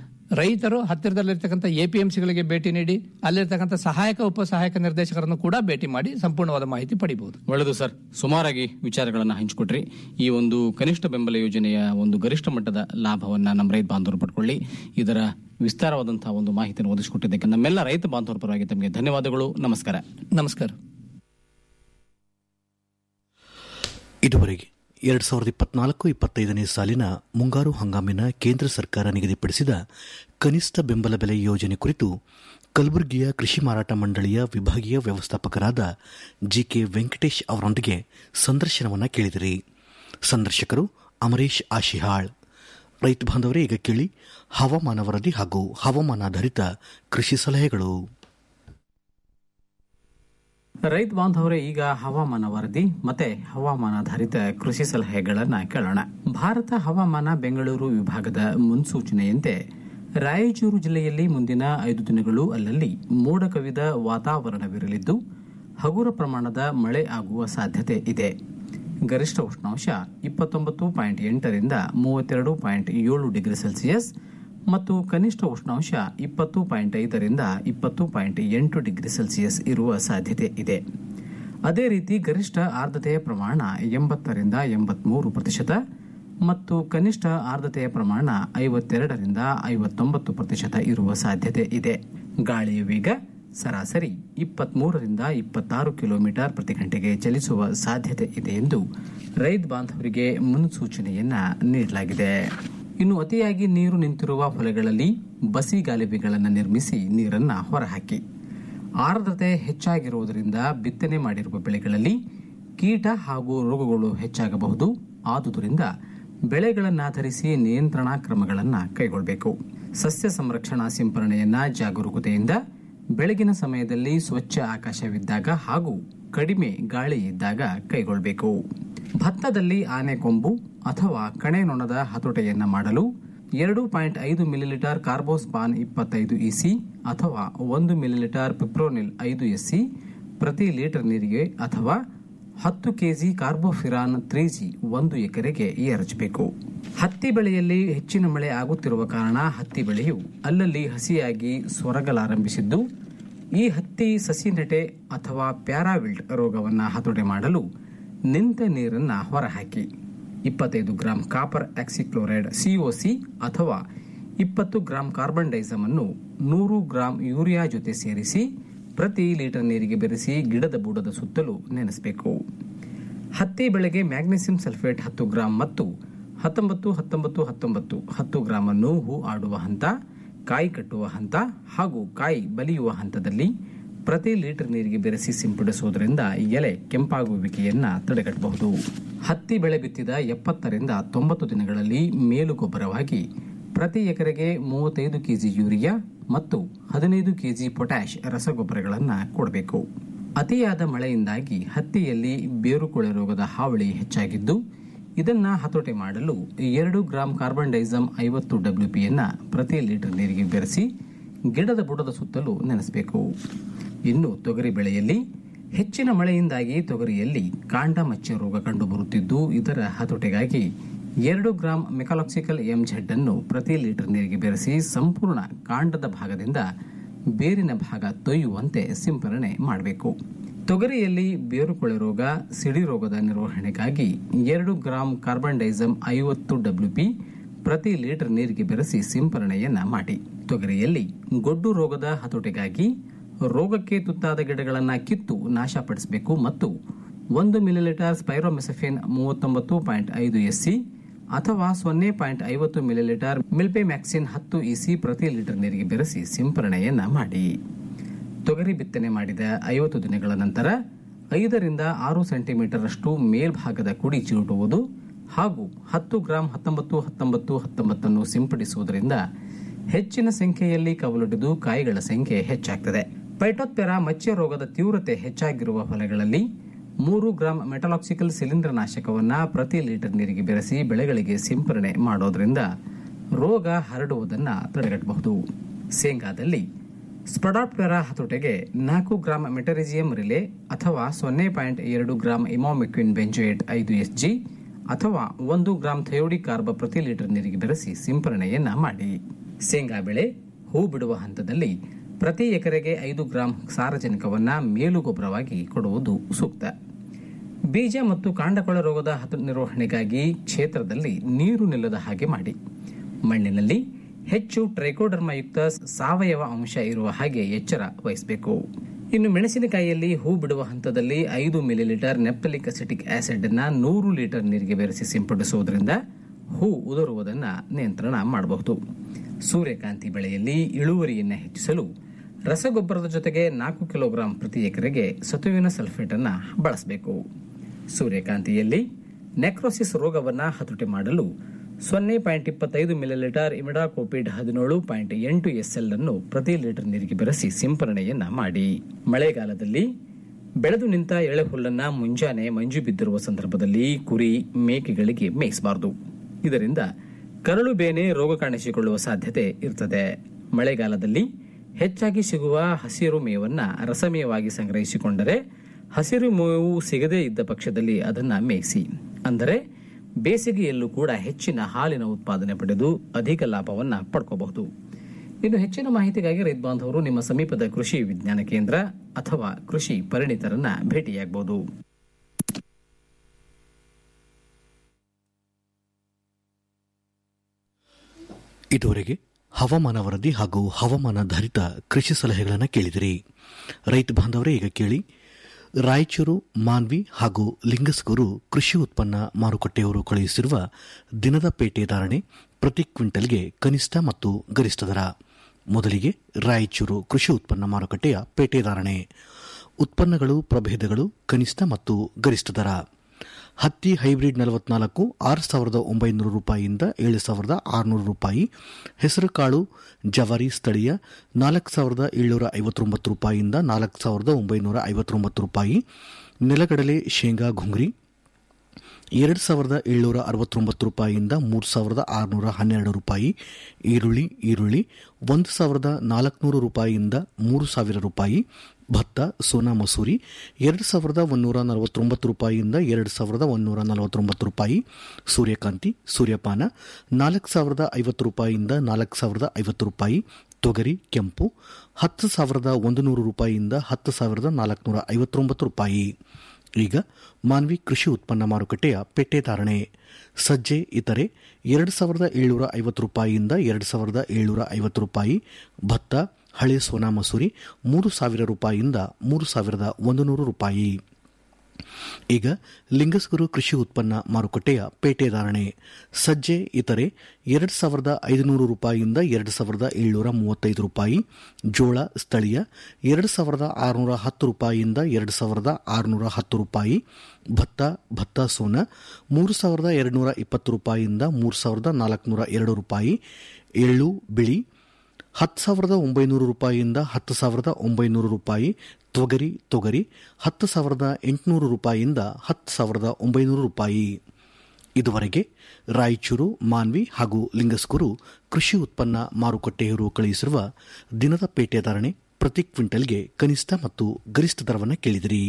ರೈತರು ಹತ್ತಿರದಲ್ಲಿರ್ತಕ್ಕಂಥ ಎಪಿಎಂಸಿಗಳಿಗೆ ಭೇಟಿ ನೀಡಿ ಅಲ್ಲಿರ್ತಕ್ಕಂಥ ಸಹಾಯಕ ಉಪ ಸಹಾಯಕ ನಿರ್ದೇಶಕರನ್ನು ಕೂಡ ಭೇಟಿ ಮಾಡಿ ಸಂಪೂರ್ಣವಾದ ಮಾಹಿತಿ ಪಡಿಬಹುದು ಒಳ್ಳೆಯದು ಸರ್ ಸುಮಾರಾಗಿ ವಿಚಾರಗಳನ್ನ ಹಂಚಿಕೊಟ್ರಿ ಈ ಒಂದು ಕನಿಷ್ಠ ಬೆಂಬಲ ಯೋಜನೆಯ ಒಂದು ಗರಿಷ್ಠ ಮಟ್ಟದ ಲಾಭವನ್ನ ನಮ್ಮ ರೈತ ಬಾಂಧವರು ಪಡ್ಕೊಳ್ಳಿ ಇದರ ವಿಸ್ತಾರವಾದಂತಹ ಒಂದು ಮಾಹಿತಿಯನ್ನು ಒದಗಿಸಿಕೊಟ್ಟಿದ್ದಕ್ಕೆ ನಮ್ಮೆಲ್ಲ ರೈತ ಬಾಂಧವರ ಪರವಾಗಿ ತಮಗೆ ಧನ್ಯವಾದಗಳು ನಮಸ್ಕಾರ ನಮಸ್ಕಾರ ಇದುವರೆಗೆ ಎರಡು ಸಾವಿರದ ಇಪ್ಪತ್ನಾಲ್ಕು ಇಪ್ಪತ್ತೈದನೇ ಸಾಲಿನ ಮುಂಗಾರು ಹಂಗಾಮಿನ ಕೇಂದ್ರ ಸರ್ಕಾರ ನಿಗದಿಪಡಿಸಿದ ಕನಿಷ್ಠ ಬೆಂಬಲ ಬೆಲೆ ಯೋಜನೆ ಕುರಿತು ಕಲಬುರಗಿಯ ಕೃಷಿ ಮಾರಾಟ ಮಂಡಳಿಯ ವಿಭಾಗೀಯ ವ್ಯವಸ್ಥಾಪಕರಾದ ಜಿಕೆ ವೆಂಕಟೇಶ್ ಅವರೊಂದಿಗೆ ಸಂದರ್ಶನವನ್ನು ಕೇಳಿದಿರಿ ಸಂದರ್ಶಕರು ಅಮರೇಶ್ ಆಶಿಹಾಳ್ ರೈತ ಬಾಂಧವರೇ ಈಗ ಕೇಳಿ ಹವಾಮಾನ ವರದಿ ಹಾಗೂ ಹವಾಮಾನಾಧಾರಿತ ಕೃಷಿ ಸಲಹೆಗಳು ರೈತ ಬಾಂಧವರೇ ಈಗ ಹವಾಮಾನ ವರದಿ ಮತ್ತೆ ಹವಾಮಾನಾಧಾರಿತ ಕೃಷಿ ಸಲಹೆಗಳನ್ನ ಕೇಳೋಣ ಭಾರತ ಹವಾಮಾನ ಬೆಂಗಳೂರು ವಿಭಾಗದ ಮುನ್ಸೂಚನೆಯಂತೆ ರಾಯಚೂರು ಜಿಲ್ಲೆಯಲ್ಲಿ ಮುಂದಿನ ಐದು ದಿನಗಳು ಅಲ್ಲಲ್ಲಿ ಮೋಡ ಕವಿದ ವಾತಾವರಣವಿರಲಿದ್ದು ಹಗುರ ಪ್ರಮಾಣದ ಮಳೆ ಆಗುವ ಸಾಧ್ಯತೆ ಇದೆ ಗರಿಷ್ಠ ಉಷ್ಣಾಂಶ ಇಪ್ಪತ್ತೊಂಬತ್ತು ಪಾಯಿಂಟ್ ಎಂಟರಿಂದ ಮೂವತ್ತೆರಡು ಪಾಯಿಂಟ್ ಏಳು ಡಿಗ್ರಿ ಸೆಲ್ಸಿಯಸ್ ಮತ್ತು ಕನಿಷ್ಠ ಉಷ್ಣಾಂಶ ಇಪ್ಪತ್ತು ಪಾಯಿಂಟ್ ಐದರಿಂದ ಇಪ್ಪತ್ತು ಪಾಯಿಂಟ್ ಎಂಟು ಡಿಗ್ರಿ ಸೆಲ್ಸಿಯಸ್ ಇರುವ ಸಾಧ್ಯತೆ ಇದೆ ಅದೇ ರೀತಿ ಗರಿಷ್ಠ ಆರ್ದ್ರತೆಯ ಪ್ರಮಾಣ ಎಂಬತ್ತರಿಂದ ಎಂಬತ್ಮೂರು ಪ್ರತಿಶತ ಮತ್ತು ಕನಿಷ್ಠ ಆರ್ದ್ರತೆಯ ಪ್ರಮಾಣ ಐವತ್ತೆರಡರಿಂದ ಐವತ್ತೊಂಬತ್ತು ಪ್ರತಿಶತ ಇರುವ ಸಾಧ್ಯತೆ ಇದೆ ಗಾಳಿಯ ವೇಗ ಸರಾಸರಿ ಇಪ್ಪತ್ಮೂರರಿಂದ ಇಪ್ಪತ್ತಾರು ಕಿಲೋಮೀಟರ್ ಪ್ರತಿ ಗಂಟೆಗೆ ಚಲಿಸುವ ಸಾಧ್ಯತೆ ಇದೆ ಎಂದು ರೈತ ಬಾಂಧವರಿಗೆ ಮುನ್ಸೂಚನೆಯನ್ನ ನೀಡಲಾಗಿದೆ ಇನ್ನು ಅತಿಯಾಗಿ ನೀರು ನಿಂತಿರುವ ಹೊಲಗಳಲ್ಲಿ ಬಸಿ ಗಾಲಿಬೆಗಳನ್ನು ನಿರ್ಮಿಸಿ ನೀರನ್ನ ಹೊರಹಾಕಿ ಆರ್ದ್ರತೆ ಹೆಚ್ಚಾಗಿರುವುದರಿಂದ ಬಿತ್ತನೆ ಮಾಡಿರುವ ಬೆಳೆಗಳಲ್ಲಿ ಕೀಟ ಹಾಗೂ ರೋಗಗಳು ಹೆಚ್ಚಾಗಬಹುದು ಆದುದರಿಂದ ಬೆಳೆಗಳನ್ನಾಧರಿಸಿ ನಿಯಂತ್ರಣಾ ಕ್ರಮಗಳನ್ನು ಕೈಗೊಳ್ಳಬೇಕು ಸಸ್ಯ ಸಂರಕ್ಷಣಾ ಸಿಂಪರಣೆಯನ್ನ ಜಾಗರೂಕತೆಯಿಂದ ಬೆಳಗಿನ ಸಮಯದಲ್ಲಿ ಸ್ವಚ್ಛ ಆಕಾಶವಿದ್ದಾಗ ಹಾಗೂ ಕಡಿಮೆ ಗಾಳಿ ಇದ್ದಾಗ ಕೈಗೊಳ್ಳಬೇಕು ಭತ್ತದಲ್ಲಿ ಆನೆಕೊಂಬು ಅಥವಾ ಕಣೆನೊಣದ ಹತೋಟೆಯನ್ನ ಮಾಡಲು ಎರಡು ಪಾಯಿಂಟ್ ಐದು ಮಿಲಿಲೀಟರ್ ಕಾರ್ಬೋಸ್ಪಾನ್ ಇಪ್ಪತ್ತೈದು ಇಸಿ ಅಥವಾ ಒಂದು ಮಿಲಿಲೀಟರ್ ಪಿಪ್ರೋನಿಲ್ ಐದು ಎಸ್ಸಿ ಪ್ರತಿ ಲೀಟರ್ ನೀರಿಗೆ ಅಥವಾ ಹತ್ತು ಕೆಜಿ ಕಾರ್ಬೋಫಿರಾನ್ ತ್ರೀ ಜಿ ಒಂದು ಎಕರೆಗೆ ಎರಚಬೇಕು ಹತ್ತಿ ಬೆಳೆಯಲ್ಲಿ ಹೆಚ್ಚಿನ ಮಳೆ ಆಗುತ್ತಿರುವ ಕಾರಣ ಹತ್ತಿ ಬೆಳೆಯು ಅಲ್ಲಲ್ಲಿ ಹಸಿಯಾಗಿ ಸೊರಗಲಾರಂಭಿಸಿದ್ದು ಈ ಹತ್ತಿ ಸಸಿ ನೆಟೆ ಅಥವಾ ಪ್ಯಾರಾವಿಲ್ಟ್ ರೋಗವನ್ನು ಹತೋಟಿ ಮಾಡಲು ನಿಂತ ನೀರನ್ನು ಹೊರಹಾಕಿ ಇಪ್ಪತ್ತೈದು ಗ್ರಾಂ ಕಾಪರ್ ಆಕ್ಸಿಕ್ಲೋರೈಡ್ ಸಿಒಸಿ ಅಥವಾ ಇಪ್ಪತ್ತು ಗ್ರಾಂ ಕಾರ್ಬನ್ ಡೈಸಮ್ ಅನ್ನು ನೂರು ಗ್ರಾಂ ಯೂರಿಯಾ ಜೊತೆ ಸೇರಿಸಿ ಪ್ರತಿ ಲೀಟರ್ ನೀರಿಗೆ ಬೆರೆಸಿ ಗಿಡದ ಬುಡದ ಸುತ್ತಲೂ ನೆನೆಸಬೇಕು ಹತ್ತಿ ಬೆಳೆಗೆ ಮ್ಯಾಗ್ನೆಸಿಯಂ ಸಲ್ಫೇಟ್ ಹತ್ತು ಗ್ರಾಂ ಮತ್ತು ಹತ್ತೊಂಬತ್ತು ಹತ್ತೊಂಬತ್ತು ಹತ್ತೊಂಬತ್ತು ಹತ್ತು ಗ್ರಾಂ ಅನ್ನು ಹೂ ಆಡುವ ಹಂತ ಕಾಯಿ ಕಟ್ಟುವ ಹಂತ ಹಾಗೂ ಕಾಯಿ ಬಲಿಯುವ ಹಂತದಲ್ಲಿ ಪ್ರತಿ ಲೀಟರ್ ನೀರಿಗೆ ಬೆರೆಸಿ ಸಿಂಪಡಿಸುವುದರಿಂದ ಎಲೆ ಕೆಂಪಾಗುವಿಕೆಯನ್ನ ತಡೆಗಟ್ಟಬಹುದು ಹತ್ತಿ ಬೆಳೆ ಬಿತ್ತಿದ ಎಪ್ಪತ್ತರಿಂದ ತೊಂಬತ್ತು ದಿನಗಳಲ್ಲಿ ಮೇಲು ಗೊಬ್ಬರವಾಗಿ ಪ್ರತಿ ಎಕರೆಗೆ ಮೂವತ್ತೈದು ಕೆಜಿ ಯೂರಿಯಾ ಮತ್ತು ಹದಿನೈದು ಕೆಜಿ ಪೊಟ್ಯಾಷ್ ರಸಗೊಬ್ಬರಗಳನ್ನು ಕೊಡಬೇಕು ಅತಿಯಾದ ಮಳೆಯಿಂದಾಗಿ ಹತ್ತಿಯಲ್ಲಿ ಬೇರುಕೊಳೆ ರೋಗದ ಹಾವಳಿ ಹೆಚ್ಚಾಗಿದ್ದು ಇದನ್ನ ಹತೋಟಿ ಮಾಡಲು ಎರಡು ಗ್ರಾಂ ಕಾರ್ಬನ್ ಡೈಸಮ್ ಐವತ್ತು ಡಬ್ಲ್ಯೂಪಿಯನ್ನ ಪ್ರತಿ ಲೀಟರ್ ನೀರಿಗೆ ಬೆರೆಸಿ ಗಿಡದ ಬುಡದ ಸುತ್ತಲೂ ನೆನೆಸಬೇಕು ಇನ್ನು ತೊಗರಿ ಬೆಳೆಯಲ್ಲಿ ಹೆಚ್ಚಿನ ಮಳೆಯಿಂದಾಗಿ ತೊಗರಿಯಲ್ಲಿ ಕಾಂಡ ಮಚ್ಚೆ ರೋಗ ಕಂಡುಬರುತ್ತಿದ್ದು ಇದರ ಹತೋಟಿಗಾಗಿ ಎರಡು ಗ್ರಾಂ ಮೆಕಾಲಾಕ್ಸಿಕಲ್ ಎಂಜೆಡ್ ಅನ್ನು ಪ್ರತಿ ಲೀಟರ್ ನೀರಿಗೆ ಬೆರೆಸಿ ಸಂಪೂರ್ಣ ಕಾಂಡದ ಭಾಗದಿಂದ ಬೇರಿನ ಭಾಗ ತೊಯ್ಯುವಂತೆ ಸಿಂಪರಣೆ ಮಾಡಬೇಕು ತೊಗರಿಯಲ್ಲಿ ಬೇರುಕೊಳೆ ರೋಗ ಸಿಡಿ ರೋಗದ ನಿರ್ವಹಣೆಗಾಗಿ ಎರಡು ಗ್ರಾಂ ಕಾರ್ಬನ್ ಡೈಸಮ್ ಐವತ್ತು ಡಬ್ಲ್ಯೂಪಿ ಪ್ರತಿ ಲೀಟರ್ ನೀರಿಗೆ ಬೆರೆಸಿ ಸಿಂಪರಣೆಯನ್ನ ಮಾಡಿ ತೊಗರಿಯಲ್ಲಿ ಗೊಡ್ಡು ರೋಗದ ಹತೋಟಿಗಾಗಿ ರೋಗಕ್ಕೆ ತುತ್ತಾದ ಗಿಡಗಳನ್ನು ಕಿತ್ತು ನಾಶಪಡಿಸಬೇಕು ಮತ್ತು ಒಂದು ಮಿಲಿಲೀಟರ್ ಸ್ಪೈರೋಮೆಸಫಿನ್ ಮೂವತ್ತೊಂಬತ್ತು ಪಾಯಿಂಟ್ ಐದು ಎಸ್ಸಿ ಅಥವಾ ಸೊನ್ನೆ ಪಾಯಿಂಟ್ ಐವತ್ತು ಮಿಲಿಲೀಟರ್ ಮಿಲ್ಪೆಮ್ಯಾಕ್ಸಿನ್ ಹತ್ತು ಇಸಿ ಪ್ರತಿ ಲೀಟರ್ ನೀರಿಗೆ ಬೆರೆಸಿ ಸಿಂಪರಣೆಯನ್ನ ಮಾಡಿ ತೊಗರಿ ಬಿತ್ತನೆ ಮಾಡಿದ ಐವತ್ತು ದಿನಗಳ ನಂತರ ಐದರಿಂದ ಆರು ಸೆಂಟಿಮೀಟರ್ ಅಷ್ಟು ಮೇಲ್ಭಾಗದ ಕುಡಿ ಚಿರುಟುವುದು ಹಾಗೂ ಹತ್ತು ಗ್ರಾಂ ಹತ್ತೊಂಬತ್ತು ಹತ್ತೊಂಬತ್ತು ಹತ್ತೊಂಬತ್ತನ್ನು ಸಿಂಪಡಿಸುವುದರಿಂದ ಹೆಚ್ಚಿನ ಸಂಖ್ಯೆಯಲ್ಲಿ ಕವಲೊಡೆದು ಕಾಯಿಗಳ ಸಂಖ್ಯೆ ಹೆಚ್ಚಾಗ್ತದೆ ಪೈಟೋತ್ಪೆರಾ ಮಚ್ಚೆ ರೋಗದ ತೀವ್ರತೆ ಹೆಚ್ಚಾಗಿರುವ ಹೊಲಗಳಲ್ಲಿ ಮೂರು ಗ್ರಾಂ ಮೆಟಲಾಕ್ಸಿಕಲ್ ಶಿಲೀಂಧ್ರ ನಾಶಕವನ್ನ ಪ್ರತಿ ಲೀಟರ್ ನೀರಿಗೆ ಬೆರೆಸಿ ಬೆಳೆಗಳಿಗೆ ಸಿಂಪರಣೆ ಮಾಡೋದ್ರಿಂದ ರೋಗ ಹರಡುವುದನ್ನ ತಡೆಗಟ್ಟಬಹುದು ಶೇಂಗಾದಲ್ಲಿ ಸ್ಪಡಾಪ್ಟೆರಾ ಹತೋಟೆಗೆ ನಾಲ್ಕು ಗ್ರಾಂ ಮೆಟರಿಜಿಯಂ ರಿಲೆ ಅಥವಾ ಸೊನ್ನೆ ಪಾಯಿಂಟ್ ಎರಡು ಗ್ರಾಂ ಇಮಾಮಿಕ್ವಿನ್ ಬೆಂಜೋಯೇಟ್ ಐದು ಎಸ್ ಜಿ ಅಥವಾ ಒಂದು ಗ್ರಾಂ ಥಯೋಡಿ ಕಾರ್ಬ ಪ್ರತಿ ಲೀಟರ್ ನೀರಿಗೆ ಬೆರೆಸಿ ಸಿಂಪರಣೆಯನ್ನ ಮಾಡಿ ಶೇಂಗಾ ಬೆಳೆ ಹೂ ಬಿಡುವ ಹಂತದಲ್ಲಿ ಪ್ರತಿ ಎಕರೆಗೆ ಐದು ಗ್ರಾಂ ಸಾರಜನಕವನ್ನ ಮೇಲು ಗೊಬ್ಬರವಾಗಿ ಕೊಡುವುದು ಸೂಕ್ತ ಬೀಜ ಮತ್ತು ಕಾಂಡಕೊಳ ರೋಗದ ಹತ ನಿರ್ವಹಣೆಗಾಗಿ ಕ್ಷೇತ್ರದಲ್ಲಿ ನೀರು ನಿಲ್ಲದ ಹಾಗೆ ಮಾಡಿ ಮಣ್ಣಿನಲ್ಲಿ ಹೆಚ್ಚು ಟ್ರೈಕೋಡರ್ಮಯುಕ್ತ ಸಾವಯವ ಅಂಶ ಇರುವ ಹಾಗೆ ಎಚ್ಚರ ವಹಿಸಬೇಕು ಇನ್ನು ಮೆಣಸಿನಕಾಯಿಯಲ್ಲಿ ಹೂ ಬಿಡುವ ಹಂತದಲ್ಲಿ ಐದು ಮಿಲಿಲೀಟರ್ ನೆಪ್ಟಲಿಕ್ ಅಸಿಟಿಕ್ ಆಸಿಡ್ ಅನ್ನ ನೂರು ಲೀಟರ್ ನೀರಿಗೆ ಬೆರೆಸಿ ಸಿಂಪಡಿಸುವುದರಿಂದ ಹೂ ಉದುರುವುದನ್ನು ನಿಯಂತ್ರಣ ಮಾಡಬಹುದು ಸೂರ್ಯಕಾಂತಿ ಬೆಳೆಯಲ್ಲಿ ಇಳುವರಿಯನ್ನು ಹೆಚ್ಚಿಸಲು ರಸಗೊಬ್ಬರದ ಜೊತೆಗೆ ನಾಲ್ಕು ಕಿಲೋಗ್ರಾಂ ಪ್ರತಿ ಎಕರೆಗೆ ಸತುವಿನ ಸಲ್ಫೇಟ್ ಅನ್ನ ಬಳಸಬೇಕು ಸೂರ್ಯಕಾಂತಿಯಲ್ಲಿ ನೆಕ್ರೋಸಿಸ್ ರೋಗವನ್ನು ಹತೋಟಿ ಮಾಡಲು ಸೊನ್ನೆ ಪಾಯಿಂಟ್ ಇಪ್ಪತ್ತೈದು ಮಿಲಿಲೀಟರ್ ಇಮಿಡಾಕೋಪಿಡ್ ಹದಿನೇಳು ಪಾಯಿಂಟ್ ಎಂಟು ಎಸ್ಎಲ್ ಅನ್ನು ಪ್ರತಿ ಲೀಟರ್ ನೀರಿಗೆ ಬೆರೆಸಿ ಸಿಂಪರಣೆಯನ್ನ ಮಾಡಿ ಮಳೆಗಾಲದಲ್ಲಿ ಬೆಳೆದು ನಿಂತ ಎಳೆ ಹುಲ್ಲನ್ನ ಮುಂಜಾನೆ ಮಂಜು ಬಿದ್ದಿರುವ ಸಂದರ್ಭದಲ್ಲಿ ಕುರಿ ಮೇಕೆಗಳಿಗೆ ಮೇಯಿಸಬಾರದು ಇದರಿಂದ ಕರಳು ಬೇನೆ ರೋಗ ಕಾಣಿಸಿಕೊಳ್ಳುವ ಸಾಧ್ಯತೆ ಇರ್ತದೆ ಮಳೆಗಾಲದಲ್ಲಿ ಹೆಚ್ಚಾಗಿ ಸಿಗುವ ಹಸಿರು ಮೇವನ್ನ ರಸಮೇವಾಗಿ ಸಂಗ್ರಹಿಸಿಕೊಂಡರೆ ಹಸಿರು ಮೇವು ಸಿಗದೇ ಇದ್ದ ಪಕ್ಷದಲ್ಲಿ ಅದನ್ನ ಮೇಯಿಸಿ ಅಂದರೆ ಬೇಸಿಗೆಯಲ್ಲೂ ಕೂಡ ಹೆಚ್ಚಿನ ಹಾಲಿನ ಉತ್ಪಾದನೆ ಪಡೆದು ಅಧಿಕ ಲಾಭವನ್ನ ಪಡ್ಕೋಬಹುದು ಇನ್ನು ಹೆಚ್ಚಿನ ಮಾಹಿತಿಗಾಗಿ ರೈತ ಬಾಂಧವರು ನಿಮ್ಮ ಸಮೀಪದ ಕೃಷಿ ವಿಜ್ಞಾನ ಕೇಂದ್ರ ಅಥವಾ ಕೃಷಿ ಪರಿಣಿತರನ್ನ ಭೇಟಿಯಾಗಬಹುದು ಇದುವರೆಗೆ ಹವಾಮಾನ ವರದಿ ಹಾಗೂ ಹವಾಮಾನಾಧಾರಿತ ಕೃಷಿ ಸಲಹೆಗಳನ್ನು ಕೇಳಿದಿರಿ ರೈತ ಬಾಂಧವರೇ ಈಗ ಕೇಳಿ ರಾಯಚೂರು ಮಾನ್ವಿ ಹಾಗೂ ಲಿಂಗಸ್ಗೂರು ಕೃಷಿ ಉತ್ಪನ್ನ ಮಾರುಕಟ್ಟೆಯವರು ಕಳುಹಿಸಿರುವ ದಿನದ ಪೇಟೆ ಧಾರಣೆ ಪ್ರತಿ ಕ್ವಿಂಟಲ್ಗೆ ಕನಿಷ್ಠ ಮತ್ತು ಗರಿಷ್ಠ ದರ ಮೊದಲಿಗೆ ರಾಯಚೂರು ಕೃಷಿ ಉತ್ಪನ್ನ ಮಾರುಕಟ್ಟೆಯ ಪೇಟೆ ಧಾರಣೆ ಉತ್ಪನ್ನಗಳು ಪ್ರಭೇದಗಳು ಕನಿಷ್ಠ ಮತ್ತು ಗರಿಷ್ಠ ದರ ಹತ್ತಿ ಹೈಬ್ರಿಡ್ ನಲವತ್ನಾಲ್ಕು ಆರು ಸಾವಿರದ ಒಂಬೈನೂರು ರೂಪಾಯಿಯಿಂದ ಏಳು ಸಾವಿರದ ಆರುನೂರು ರೂಪಾಯಿ ಹೆಸರುಕಾಳು ಜವಾರಿ ಸ್ಥಳೀಯ ನಾಲ್ಕು ಸಾವಿರದ ಏಳ್ನೂರ ಐವತ್ತೊಂಬತ್ತು ರೂಪಾಯಿಯಿಂದ ನಾಲ್ಕು ಸಾವಿರದ ಒಂಬೈನೂರ ಐವತ್ತೊಂಬತ್ತು ರೂಪಾಯಿ ನೆಲಗಡಲೆ ಶೇಂಗಾ ಘುಂಗ್ರಿ ಎರಡು ಸಾವಿರದ ಏಳ್ನೂರ ಅರವತ್ತೊಂಬತ್ತು ರೂಪಾಯಿಯಿಂದ ಮೂರು ಸಾವಿರದ ಆರುನೂರ ಹನ್ನೆರಡು ರೂಪಾಯಿ ಈರುಳ್ಳಿ ಈರುಳ್ಳಿ ಒಂದು ಸಾವಿರದ ನಾಲ್ಕುನೂರು ರೂಪಾಯಿಯಿಂದ ಮೂರು ಸಾವಿರ ರೂಪಾಯಿ ಭತ್ತ ಸೋನಾ ಮಸೂರಿ ಎರಡು ಸಾವಿರದ ಒಂದೂರ ನಲವತ್ತೊಂಬತ್ತು ರೂಪಾಯಿಯಿಂದ ಎರಡು ಸಾವಿರದ ಒಂದೂರ ನಲವತ್ತೊಂಬತ್ತು ರೂಪಾಯಿ ಸೂರ್ಯಕಾಂತಿ ಸೂರ್ಯಪಾನ ನಾಲ್ಕು ಸಾವಿರದ ಐವತ್ತು ರೂಪಾಯಿಯಿಂದ ನಾಲ್ಕು ಸಾವಿರದ ಐವತ್ತು ರೂಪಾಯಿ ತೊಗರಿ ಕೆಂಪು ಹತ್ತು ಸಾವಿರದ ಒಂದು ನೂರು ರೂಪಾಯಿಯಿಂದ ಹತ್ತು ಸಾವಿರದ ನಾಲ್ಕುನೂರ ಐವತ್ತೊಂಬತ್ತು ರೂಪಾಯಿ ಈಗ ಮಾನ್ವಿ ಕೃಷಿ ಉತ್ಪನ್ನ ಮಾರುಕಟ್ಟೆಯ ಪೆಟ್ಟೆ ಧಾರಣೆ ಸಜ್ಜೆ ಇತರೆ ಎರಡು ಸಾವಿರದ ಏಳ್ನೂರ ಐವತ್ತು ರೂಪಾಯಿಯಿಂದ ಎರಡು ಸಾವಿರದ ಏಳ್ನೂರ ಐವತ್ತು ರೂಪಾಯಿ ಭತ್ತ ಹಳೆ ಸೋನಾ ಮಸೂರಿ ಮೂರು ಸಾವಿರ ರೂಪಾಯಿಯಿಂದ ಮೂರು ಸಾವಿರದ ಒಂದು ನೂರು ರೂಪಾಯಿ ಈಗ ಲಿಂಗಸ್ಗುರು ಕೃಷಿ ಉತ್ಪನ್ನ ಮಾರುಕಟ್ಟೆಯ ಪೇಟೆ ಧಾರಣೆ ಸಜ್ಜೆ ಇತರೆ ಎರಡು ಸಾವಿರದ ಐದುನೂರು ರೂಪಾಯಿಯಿಂದ ಎರಡು ಸಾವಿರದ ಏಳ್ನೂರ ಮೂವತ್ತೈದು ರೂಪಾಯಿ ಜೋಳ ಸ್ಥಳೀಯ ಎರಡು ಸಾವಿರದ ಆರುನೂರ ಹತ್ತು ರೂಪಾಯಿಯಿಂದ ಎರಡು ಸಾವಿರದ ಆರುನೂರ ಹತ್ತು ರೂಪಾಯಿ ಭತ್ತ ಭತ್ತ ಸೋನ ಮೂರು ಸಾವಿರದ ಎರಡುನೂರ ಇಪ್ಪತ್ತು ರೂಪಾಯಿಯಿಂದ ಮೂರು ಸಾವಿರದ ನಾಲ್ಕುನೂರ ಎರಡು ರೂಪಾಯಿ ಎಳ್ಳು ಬಿಳಿ ಹತ್ತು ಸಾವಿರದ ಒಂಬೈನೂರು ರೂಪಾಯಿಯಿಂದ ಹತ್ತು ಸಾವಿರದ ಒಂಬೈನೂರು ರೂಪಾಯಿ ತೊಗರಿ ತೊಗರಿ ಹತ್ತು ಸಾವಿರದ ಎಂಟುನೂರು ರೂಪಾಯಿಯಿಂದ ಹತ್ತು ಸಾವಿರದ ಒಂಬೈನೂರು ರೂಪಾಯಿ ಇದುವರೆಗೆ ರಾಯಚೂರು ಮಾನ್ವಿ ಹಾಗೂ ಲಿಂಗಸ್ಕೂರು ಕೃಷಿ ಉತ್ಪನ್ನ ಮಾರುಕಟ್ಟೆಯವರು ಕಳುಹಿಸಿರುವ ದಿನದ ಪೇಟೆ ಧಾರಣೆ ಪ್ರತಿ ಕ್ವಿಂಟಲ್ಗೆ ಕನಿಷ್ಠ ಮತ್ತು ಗರಿಷ್ಠ ದರವನ್ನು ಕೇಳಿದಿರಿ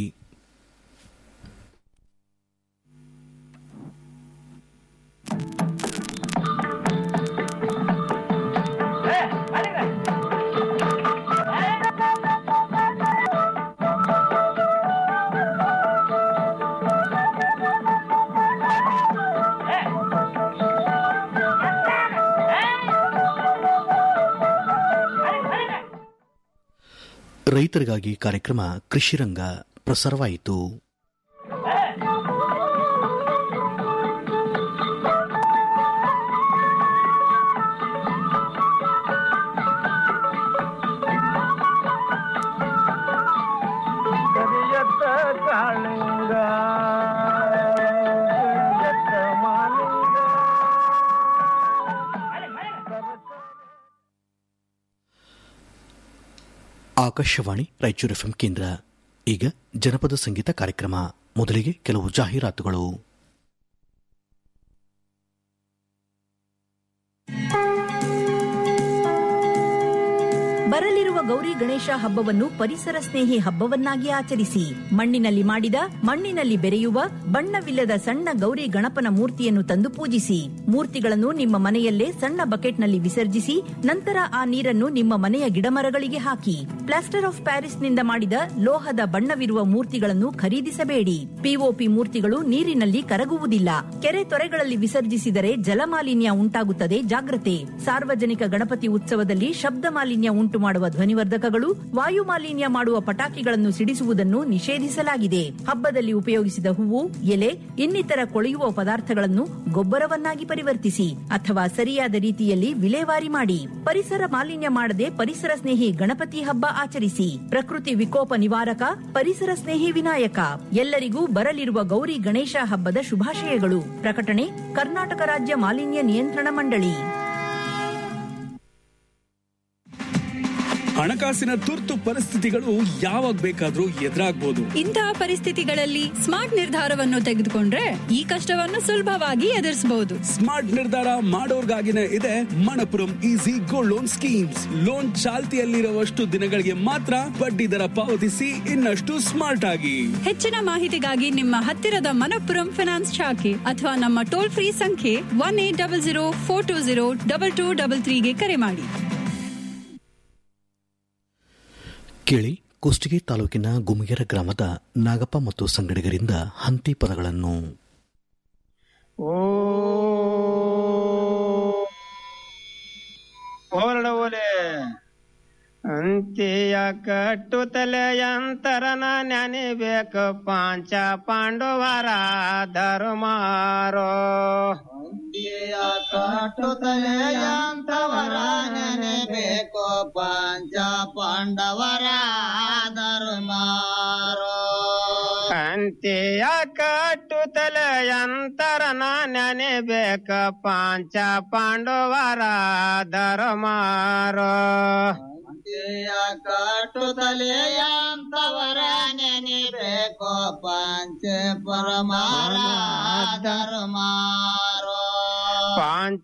ರೈತರಿಗಾಗಿ ಕಾರ್ಯಕ್ರಮ ಕೃಷಿರಂಗ ಪ್ರಸಾರವಾಯಿತು ಕರಿಯತ್ತ ಕಾಳಿಂಗ ಕರಿಯತ್ತ ಮಾಲಿಂಗ ಆಕಾಶವಾಣಿ ರಾಯಚೂರು ಎಫ್ಎಂ ಕೇಂದ್ರ ಈಗ ಜನಪದ ಸಂಗೀತ ಕಾರ್ಯಕ್ರಮ ಮೊದಲಿಗೆ ಕೆಲವು ಜಾಹೀರಾತುಗಳು ಬರಲಿರುವ ಗೌರಿ ಗಣೇಶ ಹಬ್ಬವನ್ನು ಪರಿಸರ ಸ್ನೇಹಿ ಹಬ್ಬವನ್ನಾಗಿ ಆಚರಿಸಿ ಮಣ್ಣಿನಲ್ಲಿ ಮಾಡಿದ ಮಣ್ಣಿನಲ್ಲಿ ಬೆರೆಯುವ ಬಣ್ಣವಿಲ್ಲದ ಸಣ್ಣ ಗೌರಿ ಗಣಪನ ಮೂರ್ತಿಯನ್ನು ತಂದು ಪೂಜಿಸಿ ಮೂರ್ತಿಗಳನ್ನು ನಿಮ್ಮ ಮನೆಯಲ್ಲೇ ಸಣ್ಣ ಬಕೆಟ್ನಲ್ಲಿ ವಿಸರ್ಜಿಸಿ ನಂತರ ಆ ನೀರನ್ನು ನಿಮ್ಮ ಮನೆಯ ಗಿಡಮರಗಳಿಗೆ ಹಾಕಿ ಪ್ಲಾಸ್ಟರ್ ಆಫ್ ಪ್ಯಾರಿಸ್ನಿಂದ ಮಾಡಿದ ಲೋಹದ ಬಣ್ಣವಿರುವ ಮೂರ್ತಿಗಳನ್ನು ಖರೀದಿಸಬೇಡಿ ಪಿಒಪಿ ಮೂರ್ತಿಗಳು ನೀರಿನಲ್ಲಿ ಕರಗುವುದಿಲ್ಲ ಕೆರೆ ತೊರೆಗಳಲ್ಲಿ ವಿಸರ್ಜಿಸಿದರೆ ಜಲಮಾಲಿನ್ಯ ಉಂಟಾಗುತ್ತದೆ ಜಾಗ್ರತೆ ಸಾರ್ವಜನಿಕ ಗಣಪತಿ ಉತ್ಸವದಲ್ಲಿ ಶಬ್ದ ಮಾಲಿನ್ಯ ಉಂಟು ಮಾಡುವ ಧ್ವನಿವರ್ಧಕಗಳು ವಾಯು ಮಾಲಿನ್ಯ ಮಾಡುವ ಪಟಾಕಿಗಳನ್ನು ಸಿಡಿಸುವುದನ್ನು ನಿಷೇಧಿಸಲಾಗಿದೆ ಹಬ್ಬದಲ್ಲಿ ಉಪಯೋಗಿಸಿದ ಹೂವು ಎಲೆ ಇನ್ನಿತರ ಕೊಳೆಯುವ ಪದಾರ್ಥಗಳನ್ನು ಗೊಬ್ಬರವನ್ನಾಗಿ ಪರಿವರ್ತಿಸಿ ಅಥವಾ ಸರಿಯಾದ ರೀತಿಯಲ್ಲಿ ವಿಲೇವಾರಿ ಮಾಡಿ ಪರಿಸರ ಮಾಲಿನ್ಯ ಮಾಡದೆ ಪರಿಸರ ಸ್ನೇಹಿ ಗಣಪತಿ ಹಬ್ಬ ಆಚರಿಸಿ ಪ್ರಕೃತಿ ವಿಕೋಪ ನಿವಾರಕ ಪರಿಸರ ಸ್ನೇಹಿ ವಿನಾಯಕ ಎಲ್ಲರಿಗೂ ಬರಲಿರುವ ಗೌರಿ ಗಣೇಶ ಹಬ್ಬದ ಶುಭಾಶಯಗಳು ಪ್ರಕಟಣೆ ಕರ್ನಾಟಕ ರಾಜ್ಯ ಮಾಲಿನ್ಯ ನಿಯಂತ್ರಣ ಮಂಡಳಿ ಹಣಕಾಸಿನ ತುರ್ತು ಪರಿಸ್ಥಿತಿಗಳು ಯಾವಾಗ ಬೇಕಾದ್ರೂ ಎದುರಾಗ್ಬೋದು ಇಂತಹ ಪರಿಸ್ಥಿತಿಗಳಲ್ಲಿ ಸ್ಮಾರ್ಟ್ ನಿರ್ಧಾರವನ್ನು ತೆಗೆದುಕೊಂಡ್ರೆ ಈ ಕಷ್ಟವನ್ನು ಸುಲಭವಾಗಿ ಎದುರಿಸಬಹುದು ಸ್ಮಾರ್ಟ್ ನಿರ್ಧಾರ ಮಾಡೋರ್ಗಾಗಿನೇ ಇದೆ Manappuram easy gold loan schemes loan ಚಾಲ್ತಿಯಲ್ಲಿರುವಷ್ಟು ದಿನಗಳಿಗೆ ಮಾತ್ರ ಬಡ್ಡಿ ದರ ಪಾವತಿಸಿ ಇನ್ನಷ್ಟು ಸ್ಮಾರ್ಟ್ ಆಗಿ ಹೆಚ್ಚಿನ ಮಾಹಿತಿಗಾಗಿ ನಿಮ್ಮ ಹತ್ತಿರದ ಮನಪ್ಪುರಂ ಫಿನಾನ್ಸ್ ಶಾಖೆ ಅಥವಾ ನಮ್ಮ ಟೋಲ್ ಫ್ರೀ ಸಂಖ್ಯೆ one eight double zero four two zero double two double ತ್ರೀಗೆ ಕರೆ ಮಾಡಿ ಕೇಳಿ ಕುಷ್ಟಗಿ ತಾಲೂಕಿನ ಗುಮಿಗೆರ ಗ್ರಾಮದ ನಾಗಪ್ಪ ಮತ್ತು ಸಂಗಡಿಗರಿಂದ ಹಂತಿ ಪದಗಳನ್ನು ಓ ಹೊರಡವಲೆ ಅಂತ್ಯ ಕಟ್ಟುತ್ತಲೆ ಅಂತರನ ನೆನೆಬೇಕು ಪಾಂಚ ಪಾಂಡವರ ಧರ್ಮಾರೋ ಅಂತ್ಯ ಕಟ್ಟುತ್ತಲೆ ಅಂತವರ ನೆನೆಬೇಕು ಪಾಂಚ ಪಾಂಡವರ ಧರ್ಮಾರೋ ಅಂತ್ಯ ಕಟ್ಟುತ್ತಲೆ ಅಂತರನ ನೆನೆಬೇಕ ಪಾಂಚ ಪಾಂಡವರ ಧರ್ಮಾರೋ ಕಟ್ಟುತ್ತಲೆ ಅಂತವರ ನೆನೆಬೇಕು ಪಾಂಚ ಪರಮಾರ ಧರ್ಮಾರೋ ಪಾಂಚ